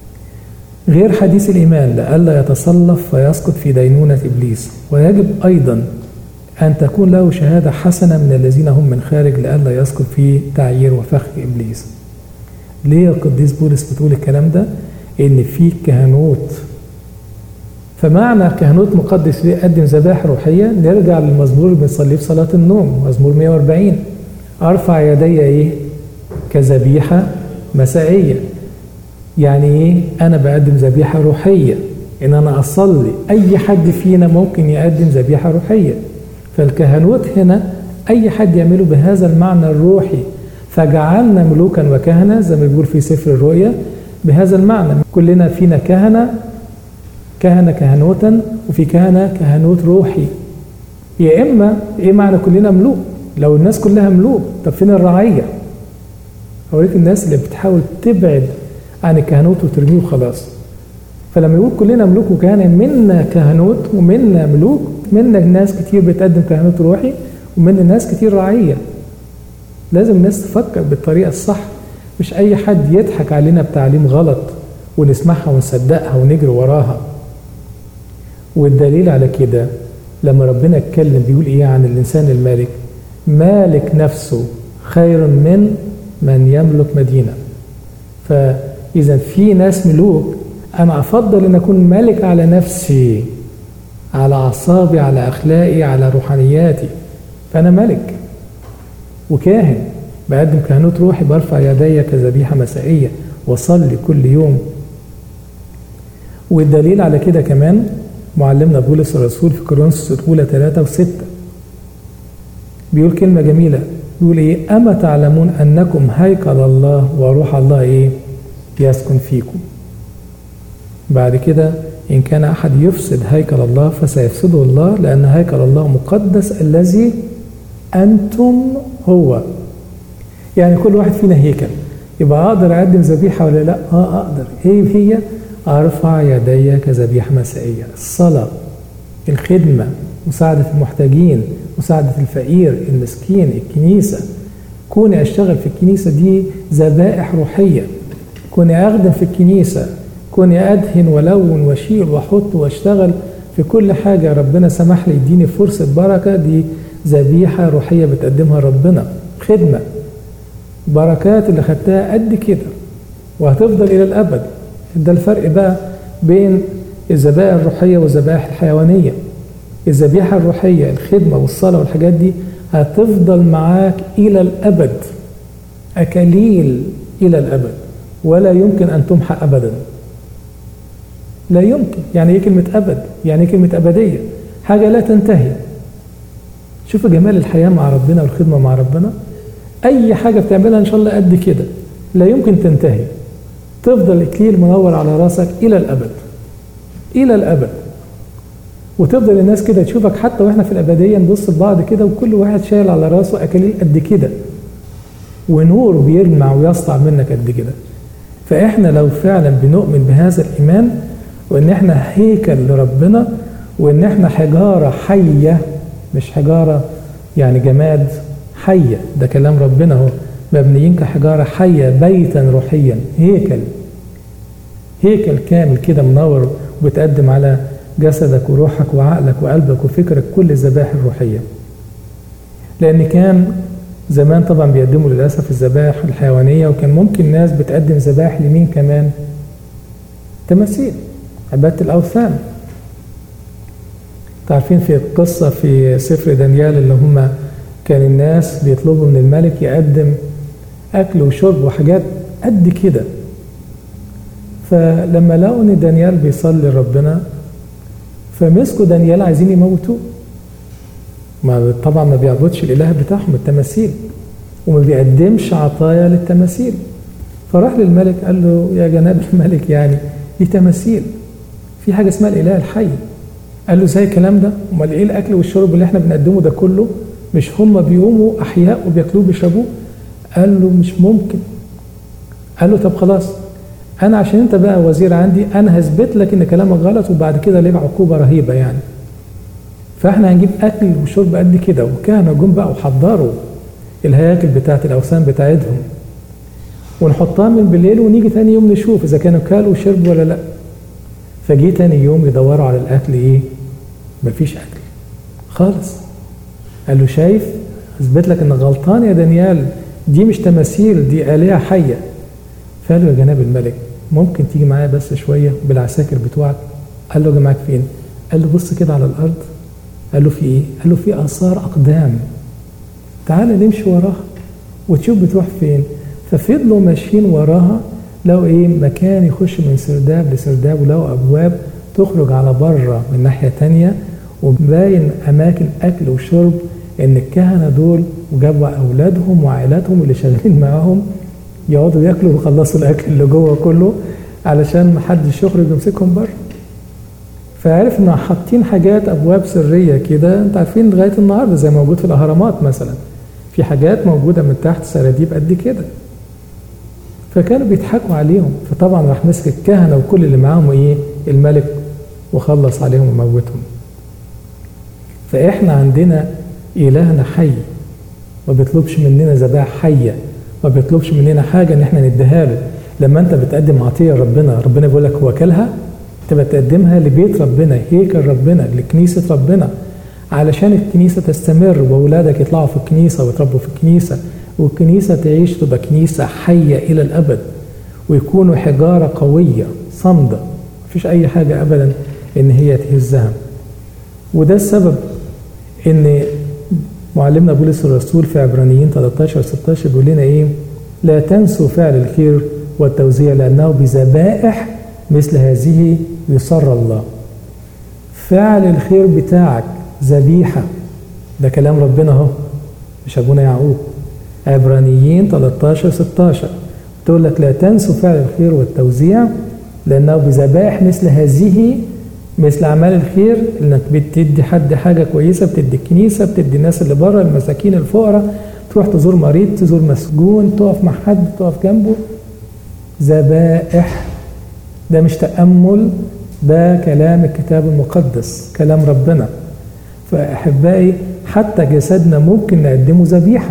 غير حديث الإيمان لئلا يتصلف فيسقط في دينونة إبليس ويجب أيضا أن تكون له شهادة حسنة من الذين هم من خارج لئلا يسقط في تعيير وفخ إبليس ليه القديس بولس بتقول الكلام ده إن في كهنوت فمعنى كهنوت مقدس بيقدم ذبائح روحية نرجع للمزمور اللي بنصليه في صلاة النوم مزمور 140 أرفع يدي إيه كذبيحة مسائية يعني ايه انا بقدم ذبيحه روحيه ان انا اصلي اي حد فينا ممكن يقدم ذبيحه روحيه فالكهنوت هنا اي حد يعمله بهذا المعنى الروحي فجعلنا ملوكا وكهنه زي ما بيقول في سفر الرؤيا بهذا المعنى كلنا فينا كهنه كهنه كهنوتا وفي كهنه كهنوت روحي يا اما ايه معنى كلنا ملوك لو الناس كلها ملوك طب فين الرعيه اوريك الناس اللي بتحاول تبعد عن الكهنوت وترميه وخلاص فلما يقول كلنا ملوك وكهنة منا كهنوت ومنا ملوك منا ناس كتير بتقدم كهنوت روحي ومنا ناس كتير رعية لازم الناس تفكر بالطريقة الصح مش أي حد يضحك علينا بتعليم غلط ونسمعها ونصدقها ونجري وراها والدليل على كده لما ربنا اتكلم بيقول ايه عن الانسان المالك مالك نفسه خير من من يملك مدينه فإذا في ناس ملوك أنا أفضل أن أكون ملك على نفسي على أعصابي على أخلاقي على روحانياتي فأنا ملك وكاهن بقدم كهنوت روحي برفع يدي كذبيحة مسائية وصلي كل يوم والدليل على كده كمان معلمنا بولس الرسول في كورنثوس الأولى ثلاثة وستة بيقول كلمة جميلة يقول ايه اما تعلمون انكم هيكل الله وروح الله ايه يسكن فيكم بعد كده ان كان احد يفسد هيكل الله فسيفسده الله لان هيكل الله مقدس الذي انتم هو يعني كل واحد فينا هيكل يبقى اقدر اقدم ذبيحه ولا لا اه اقدر ايه هي ارفع يدي كذبيحه مسائيه الصلاه الخدمه مساعده المحتاجين مساعدة الفقير المسكين الكنيسة كوني أشتغل في الكنيسة دي ذبائح روحية كوني أخدم في الكنيسة كوني أدهن ولون واشيل وأحط وأشتغل في كل حاجة ربنا سمح لي يديني فرصة بركة دي ذبيحة روحية بتقدمها ربنا خدمة بركات اللي خدتها قد كده وهتفضل إلى الأبد ده الفرق بقى بين الذبائح الروحية والذبائح الحيوانية الذبيحة الروحية الخدمة والصلاة والحاجات دي هتفضل معاك إلى الأبد أكاليل إلى الأبد ولا يمكن أن تمحى أبدا لا يمكن يعني إيه كلمة أبد يعني إيه كلمة أبدية حاجة لا تنتهي شوفوا جمال الحياة مع ربنا والخدمة مع ربنا أي حاجة بتعملها إن شاء الله قد كده لا يمكن تنتهي تفضل إكليل منور على راسك إلى الأبد إلى الأبد وتفضل الناس كده تشوفك حتى واحنا في الأبدية نبص لبعض كده وكل واحد شايل على راسه أكاليل قد كده ونور بيلمع ويسطع منك قد كده فإحنا لو فعلا بنؤمن بهذا الإيمان وإن إحنا هيكل لربنا وإن إحنا حجارة حية مش حجارة يعني جماد حية ده كلام ربنا هو مبنيين كحجارة حية بيتا روحيا هيكل هيكل كامل كده منور وبتقدم على جسدك وروحك وعقلك وقلبك وفكرك كل الذبائح الروحية لأن كان زمان طبعا بيقدموا للأسف الذبائح الحيوانية وكان ممكن ناس بتقدم ذبائح لمين كمان تماثيل عبادة الأوثان تعرفين في قصة في سفر دانيال اللي هم كان الناس بيطلبوا من الملك يقدم أكل وشرب وحاجات قد كده فلما لقوا ان دانيال بيصلي لربنا فمسكوا دانيال عايزين يموتوه ما طبعا ما بيعبدش الاله بتاعهم التماثيل وما بيقدمش عطايا للتماثيل فراح للملك قال له يا جناب الملك يعني دي تماثيل في حاجه اسمها الاله الحي قال له زي الكلام ده امال ايه الاكل والشرب اللي احنا بنقدمه ده كله مش هم بيقوموا احياء وبياكلوه وبيشربوه قال له مش ممكن قال له طب خلاص انا عشان انت بقى وزير عندي انا هثبت لك ان كلامك غلط وبعد كده ليه عقوبه رهيبه يعني فاحنا هنجيب اكل وشرب قد كده وكهنه جم بقى وحضروا الهياكل بتاعت الاوثان بتاعتهم ونحطها من بالليل ونيجي تاني يوم نشوف اذا كانوا كلوا وشربوا ولا لا فجي تاني يوم يدوروا على الاكل ايه مفيش اكل خالص قال له شايف اثبت لك انك غلطان يا دانيال دي مش تماثيل دي الهه حيه فقال له يا جناب الملك ممكن تيجي معايا بس شويه بالعساكر بتوعك قال له معاك فين قال له بص كده على الارض قال له في ايه قال له في اثار اقدام تعال نمشي وراها وتشوف بتروح فين ففضلوا ماشيين وراها لو ايه مكان يخش من سرداب لسرداب ولو ابواب تخرج على بره من ناحيه تانية وباين اماكن اكل وشرب ان الكهنه دول وجابوا اولادهم وعائلاتهم اللي شغالين معاهم يقعدوا ياكلوا ويخلصوا الاكل اللي جوه كله علشان محدش يخرج يمسكهم بره فعرف ان حاطين حاجات ابواب سريه كده انت عارفين لغايه النهارده زي موجود في الاهرامات مثلا في حاجات موجوده من تحت سراديب قد كده فكانوا بيضحكوا عليهم فطبعا راح مسك الكهنه وكل اللي معاهم ايه الملك وخلص عليهم وموتهم فاحنا عندنا الهنا حي ما بيطلبش مننا ذبائح حيه ما بيطلبش مننا حاجه ان احنا نديها له لما انت بتقدم عطيه ربنا ربنا بيقول لك وكلها تبقى تقدمها لبيت ربنا هيكل ربنا لكنيسه ربنا علشان الكنيسه تستمر واولادك يطلعوا في الكنيسه ويتربوا في الكنيسه والكنيسه تعيش تبقى كنيسه حيه الى الابد ويكونوا حجاره قويه صامده مفيش اي حاجه ابدا ان هي تهزها وده السبب ان معلمنا بولس الرسول في عبرانيين 13 16 بيقول لنا ايه لا تنسوا فعل الخير والتوزيع لانه بذبائح مثل هذه يسر الله فعل الخير بتاعك ذبيحة ده كلام ربنا اهو مش ابونا يعقوب عبرانيين 13 16 تقول لك لا تنسوا فعل الخير والتوزيع لانه بذبائح مثل هذه مثل اعمال الخير انك بتدي حد حاجه كويسه بتدي الكنيسه بتدي الناس اللي بره المساكين الفقراء تروح تزور مريض تزور مسجون تقف مع حد تقف جنبه ذبائح ده مش تامل ده كلام الكتاب المقدس كلام ربنا فاحبائي حتى جسدنا ممكن نقدمه ذبيحه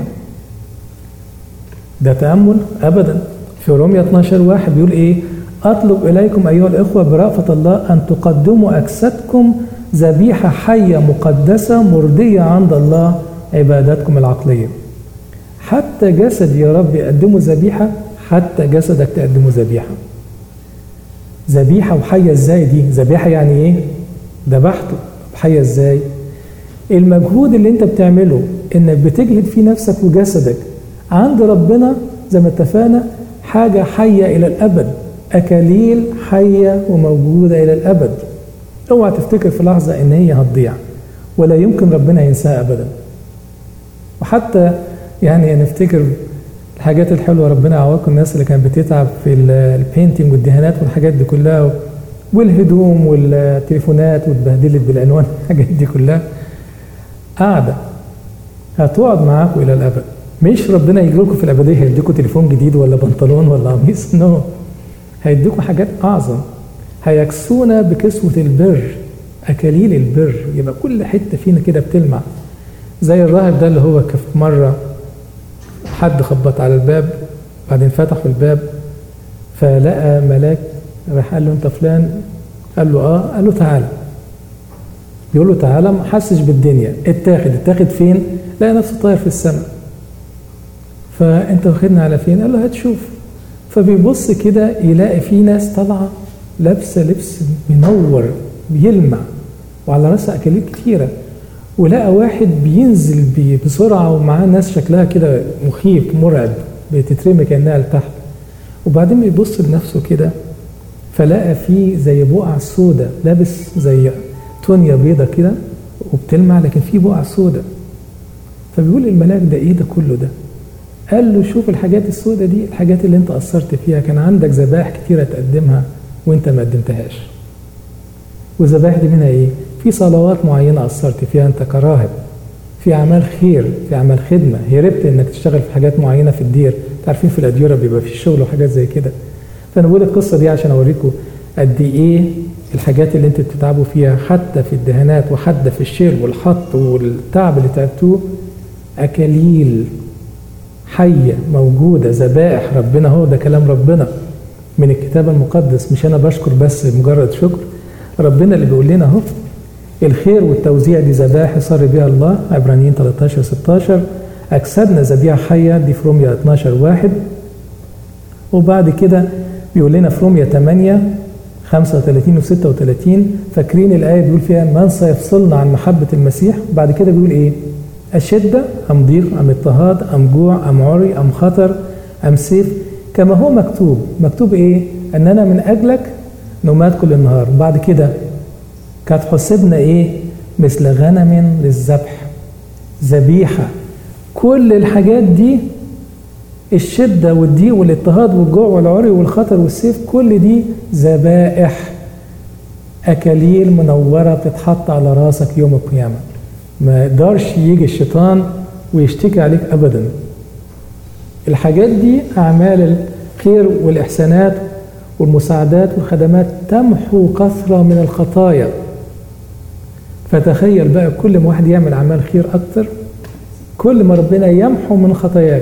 ده تامل ابدا في رومية 12 واحد بيقول ايه أطلب إليكم أيها الإخوة برأفة الله أن تقدموا أجسادكم ذبيحة حية مقدسة مرضية عند الله عبادتكم العقلية حتى جسدي يا رب يقدمه ذبيحة حتى جسدك تقدمه ذبيحة ذبيحة وحية ازاي دي ذبيحة يعني ايه ذبحته حية ازاي المجهود اللي انت بتعمله انك بتجهد فيه نفسك وجسدك عند ربنا زي ما اتفقنا حاجة حية إلى الأبد أكاليل حية وموجودة إلى الأبد اوعى تفتكر في لحظة إن هي هتضيع ولا يمكن ربنا ينساها أبدا وحتى يعني نفتكر الحاجات الحلوة ربنا يعوضكم الناس اللي كانت بتتعب في البينتينج والدهانات والحاجات دي كلها والهدوم والتليفونات واتبهدلت بالعنوان الحاجات دي كلها قاعدة هتقعد معاكم إلى الأبد مش ربنا يجي لكم في الأبدية هيديكم تليفون جديد ولا بنطلون ولا قميص نو no. هيديكم حاجات أعظم هيكسونا بكسوة البر أكاليل البر يبقى كل حتة فينا كده بتلمع زي الراهب ده اللي هو كف مرة حد خبط على الباب بعدين فتحوا الباب فلقى ملاك راح قال له انت فلان قال له اه قال له تعالى يقول له تعالى ما حسش بالدنيا اتاخد اتاخد فين لقى نفسه طاير في السماء فانت واخدنا على فين قال له هتشوف فبيبص كده يلاقي في ناس طالعه لابسه لبس منور بيلمع وعلى راسها اكاليل كتيره ولقى واحد بينزل بسرعه ومعاه ناس شكلها كده مخيف مرعب بتترمي كانها لتحت وبعدين بيبص لنفسه كده فلقى فيه زي بقع سودة لابس زي تونيا بيضة كده وبتلمع لكن في بقع سودة فبيقول الملاك ده ايه ده كله ده قال له شوف الحاجات السودة دي الحاجات اللي انت قصرت فيها كان عندك ذبائح كتيرة تقدمها وانت ما قدمتهاش والذبائح دي منها ايه في صلوات معينة قصرت فيها انت كراهب في اعمال خير في اعمال خدمة هربت انك تشتغل في حاجات معينة في الدير عارفين في الاديرة بيبقى في شغل وحاجات زي كده فانا بقول القصة دي عشان اوريكم قد ايه الحاجات اللي انتوا بتتعبوا فيها حتى في الدهانات وحتى في الشيل والحط والتعب اللي تعبتوه اكاليل حية موجودة ذبائح ربنا هو ده كلام ربنا من الكتاب المقدس مش أنا بشكر بس مجرد شكر ربنا اللي بيقول لنا اهو الخير والتوزيع دي ذبائح صار بها الله عبرانيين 13 16 أجسادنا ذبيحة حية دي في روميا 12 واحد وبعد كده بيقول لنا في روميا 8 35 و 36 فاكرين الآية بيقول فيها من سيفصلنا عن محبة المسيح بعد كده بيقول إيه أشدة أم ضيق أم اضطهاد أم جوع أم عري أم خطر أم سيف كما هو مكتوب مكتوب إيه أننا من أجلك نمات كل النهار بعد كده كانت حسبنا إيه مثل غنم للذبح ذبيحة كل الحاجات دي الشدة والضيق والاضطهاد والجوع والعري والخطر والسيف كل دي ذبائح أكاليل منورة بتتحط على راسك يوم القيامة ما يقدرش يجي الشيطان ويشتكي عليك أبدا الحاجات دي أعمال الخير والإحسانات والمساعدات والخدمات تمحو كثرة من الخطايا فتخيل بقى كل ما واحد يعمل أعمال خير أكتر كل ما ربنا يمحو من خطاياك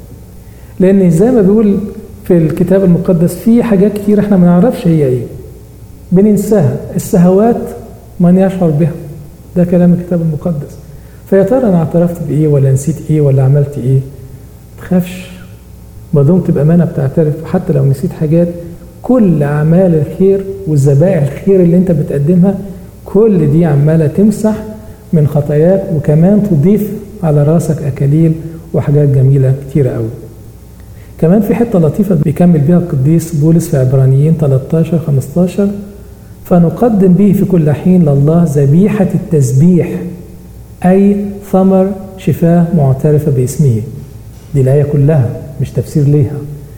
لأن زي ما بيقول في الكتاب المقدس في حاجات كتير احنا ما نعرفش هي ايه بننساها السهوات من يشعر بها ده كلام الكتاب المقدس فيا ترى انا اعترفت بايه ولا نسيت ايه ولا عملت ايه تخافش ما دمت بامانه بتعترف حتى لو نسيت حاجات كل اعمال الخير والذبائح الخير اللي انت بتقدمها كل دي عماله تمسح من خطاياك وكمان تضيف على راسك اكاليل وحاجات جميله كتيره قوي كمان في حته لطيفه بيكمل بيها القديس بولس في عبرانيين 13 15 فنقدم به في كل حين لله ذبيحه التسبيح اي ثمر شفاه معترفه باسمه دي الايه كلها مش تفسير ليها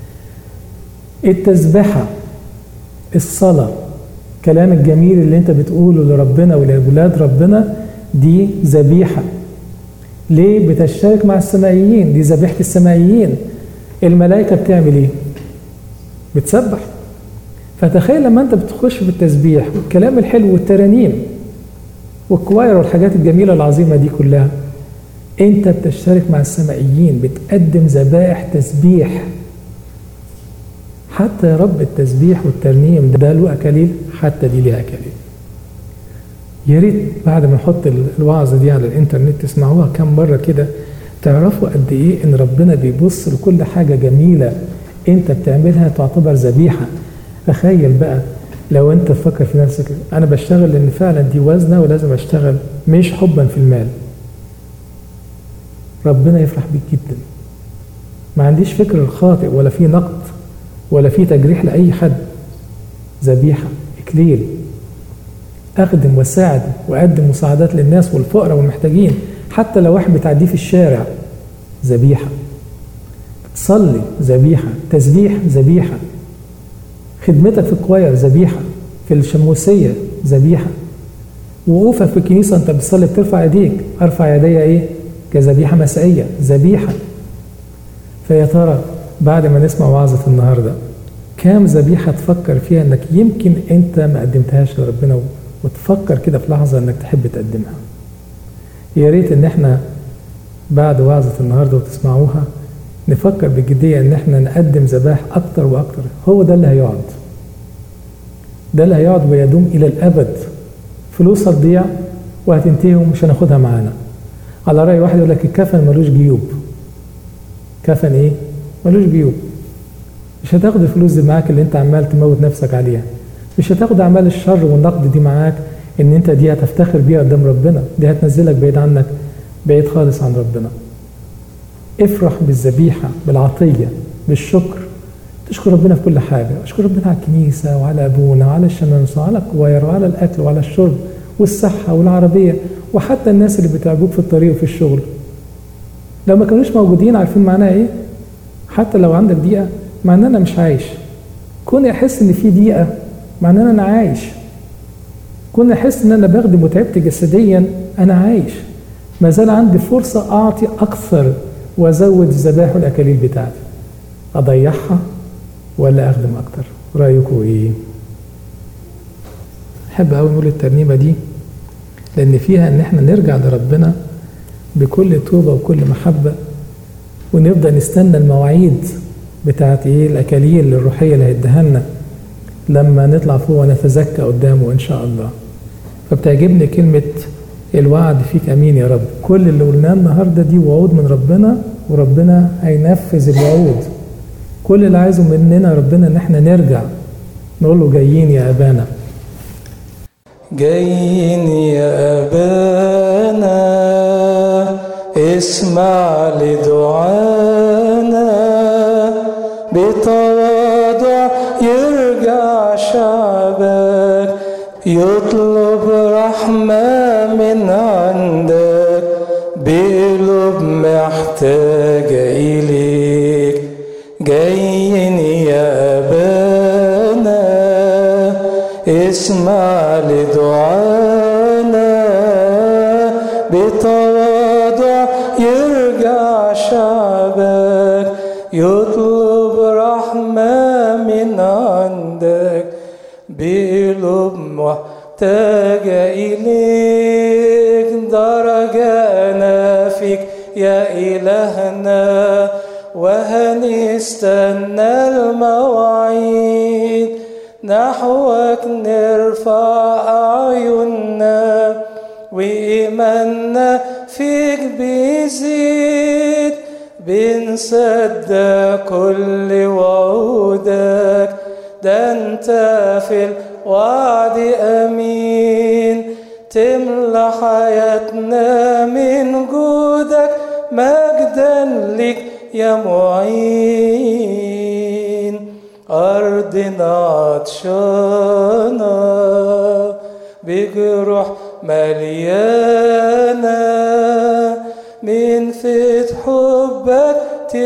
التسبحه الصلاه كلام الجميل اللي انت بتقوله لربنا ولأولاد ربنا دي ذبيحه ليه بتشترك مع السمائيين دي ذبيحه السمائيين الملائكة بتعمل ايه؟ بتسبح فتخيل لما انت بتخش في التسبيح والكلام الحلو والترانيم والكواير والحاجات الجميلة العظيمة دي كلها انت بتشترك مع السمائيين بتقدم ذبائح تسبيح حتى يا رب التسبيح والترنيم ده له أكاليل حتى دي ليها أكاليل يا ريت بعد ما نحط الوعظة دي على الإنترنت تسمعوها كم مرة كده تعرفوا قد ايه ان ربنا بيبص لكل حاجة جميلة انت بتعملها تعتبر ذبيحة تخيل بقى لو انت تفكر في نفسك انا بشتغل لان فعلا دي وزنة ولازم اشتغل مش حبا في المال ربنا يفرح بيك جدا ما عنديش فكر خاطئ ولا في نقد ولا في تجريح لأي حد ذبيحة إكليل أخدم وساعد وأقدم مساعدات للناس والفقراء والمحتاجين حتى لو واحد بتعديه في الشارع ذبيحة تصلي ذبيحة تسبيح ذبيحة خدمتك في الكواير ذبيحة في الشموسية ذبيحة وقوفك في الكنيسة أنت بتصلي بترفع يديك أرفع يدي إيه كذبيحة مسائية ذبيحة فيا ترى بعد ما نسمع وعظة النهاردة كام ذبيحة تفكر فيها انك يمكن انت ما قدمتهاش لربنا وتفكر كده في لحظة انك تحب تقدمها يا ريت ان احنا بعد وعظة النهاردة وتسمعوها نفكر بجدية ان احنا نقدم ذبائح اكتر واكتر هو ده اللي هيقعد ده اللي هيقعد ويدوم الى الابد فلوس هتضيع وهتنتهي ومش هناخدها معانا على رأي واحد يقول لك الكفن ملوش جيوب كفن ايه ملوش جيوب مش هتاخد الفلوس دي معاك اللي انت عمال تموت نفسك عليها مش هتاخد اعمال الشر والنقد دي معاك ان انت دي هتفتخر بيها قدام ربنا دي هتنزلك بعيد عنك بعيد خالص عن ربنا افرح بالذبيحة بالعطية بالشكر تشكر ربنا في كل حاجة اشكر ربنا على الكنيسة وعلى أبونا وعلى الشمامسة وعلى الكواير وعلى الأكل وعلى الشرب والصحة والعربية وحتى الناس اللي بتعجبوك في الطريق وفي الشغل لو ما كانوش موجودين عارفين معناها ايه حتى لو عندك دقيقة معناه انا مش عايش كوني احس ان في دقيقة معناه انا عايش كوني احس ان انا بخدم وتعبت جسديا انا عايش ما زال عندي فرصة اعطي اكثر وازود الذبائح والاكاليل بتاعتي اضيعها ولا اخدم اكتر رايكم ايه احب قوي نقول الترنيمة دي لان فيها ان احنا نرجع لربنا بكل توبة وكل محبة ونفضل نستنى المواعيد بتاعت ايه الاكاليل الروحية اللي هيديها لنا لما نطلع فوق ونتزكى قدامه ان شاء الله فبتعجبني كلمة الوعد فيك امين يا رب كل اللي قلناه النهاردة دي وعود من ربنا وربنا هينفذ الوعود كل اللي عايزه مننا ربنا ان احنا نرجع نقول له جايين يا ابانا جايين يا أبانا اسمع لدعانا بتواضع يرجع شعبك يطلب رحمة من عندك بقلوب محتاجة إليك جايين يا أبانا اسمع لدعانا بتواضع يرجع شعبك يطلب رحمة من عندك بقلوب محتاجة إليك درجانا فيك يا إلهنا وهنستنى المواعيد نحوك نرفع أعيننا وإيماننا فيك بيزيد بنصدق كل وعودك ده انت في الوعد أمين تملى حياتنا من جودك مجدا لك يا معين أرضنا عطشانة بجروح مليانة من فتح حبك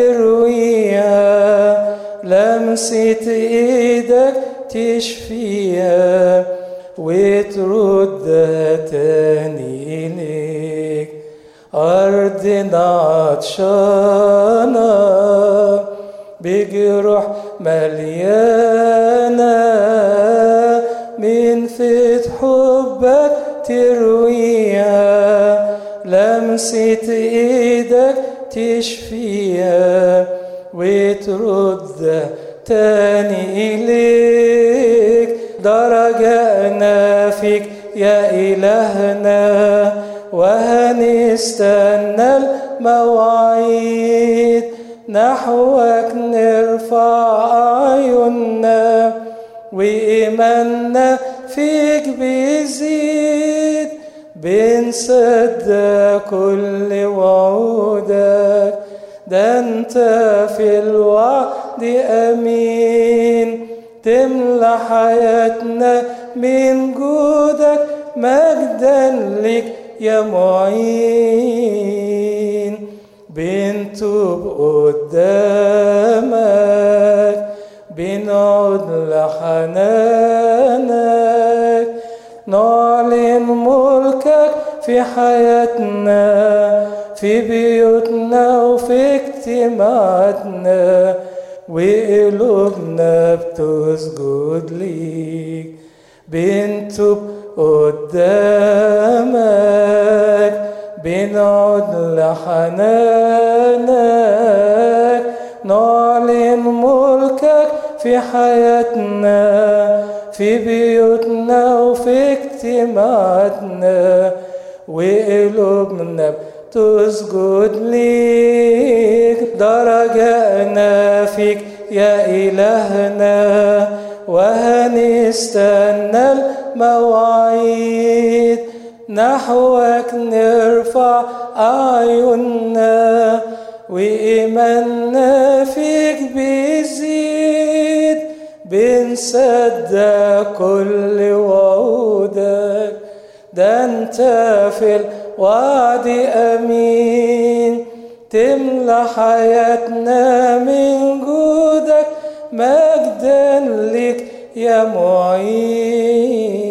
ترويها لمسة ايدك تشفيها وتردها تاني إليك أرضنا عطشانة بجروح مليانة من فتح حبك ترويها لمسة ايدك تشفيها وترد تاني إليك درجانا فيك يا إلهنا وهنستنى المواعيد نحوك نرفع أعيننا وإيماننا فيك بيزيد بنصدق كل وعودك ده انت في الوعد امين تملى حياتنا من جودك مجدا لك يا معين بنتوب قدامك بنعود لحنانك نعلن ملكك في حياتنا في بيوتنا وفي اجتماعاتنا وقلوبنا بتسجد ليك بنتوب قدامك بنعود لحنانك نعلن ملكك في حياتنا في بيوتنا وفي اجتماعاتنا وقلوبنا تسجد ليك درجانا فيك يا إلهنا وهنستنى المواعيد نحوك نرفع أعيننا وإيماننا فيك بيزيد بنصدق كل وعودك ده انت في الوعد امين تملى حياتنا من جودك مجدا لك يا معين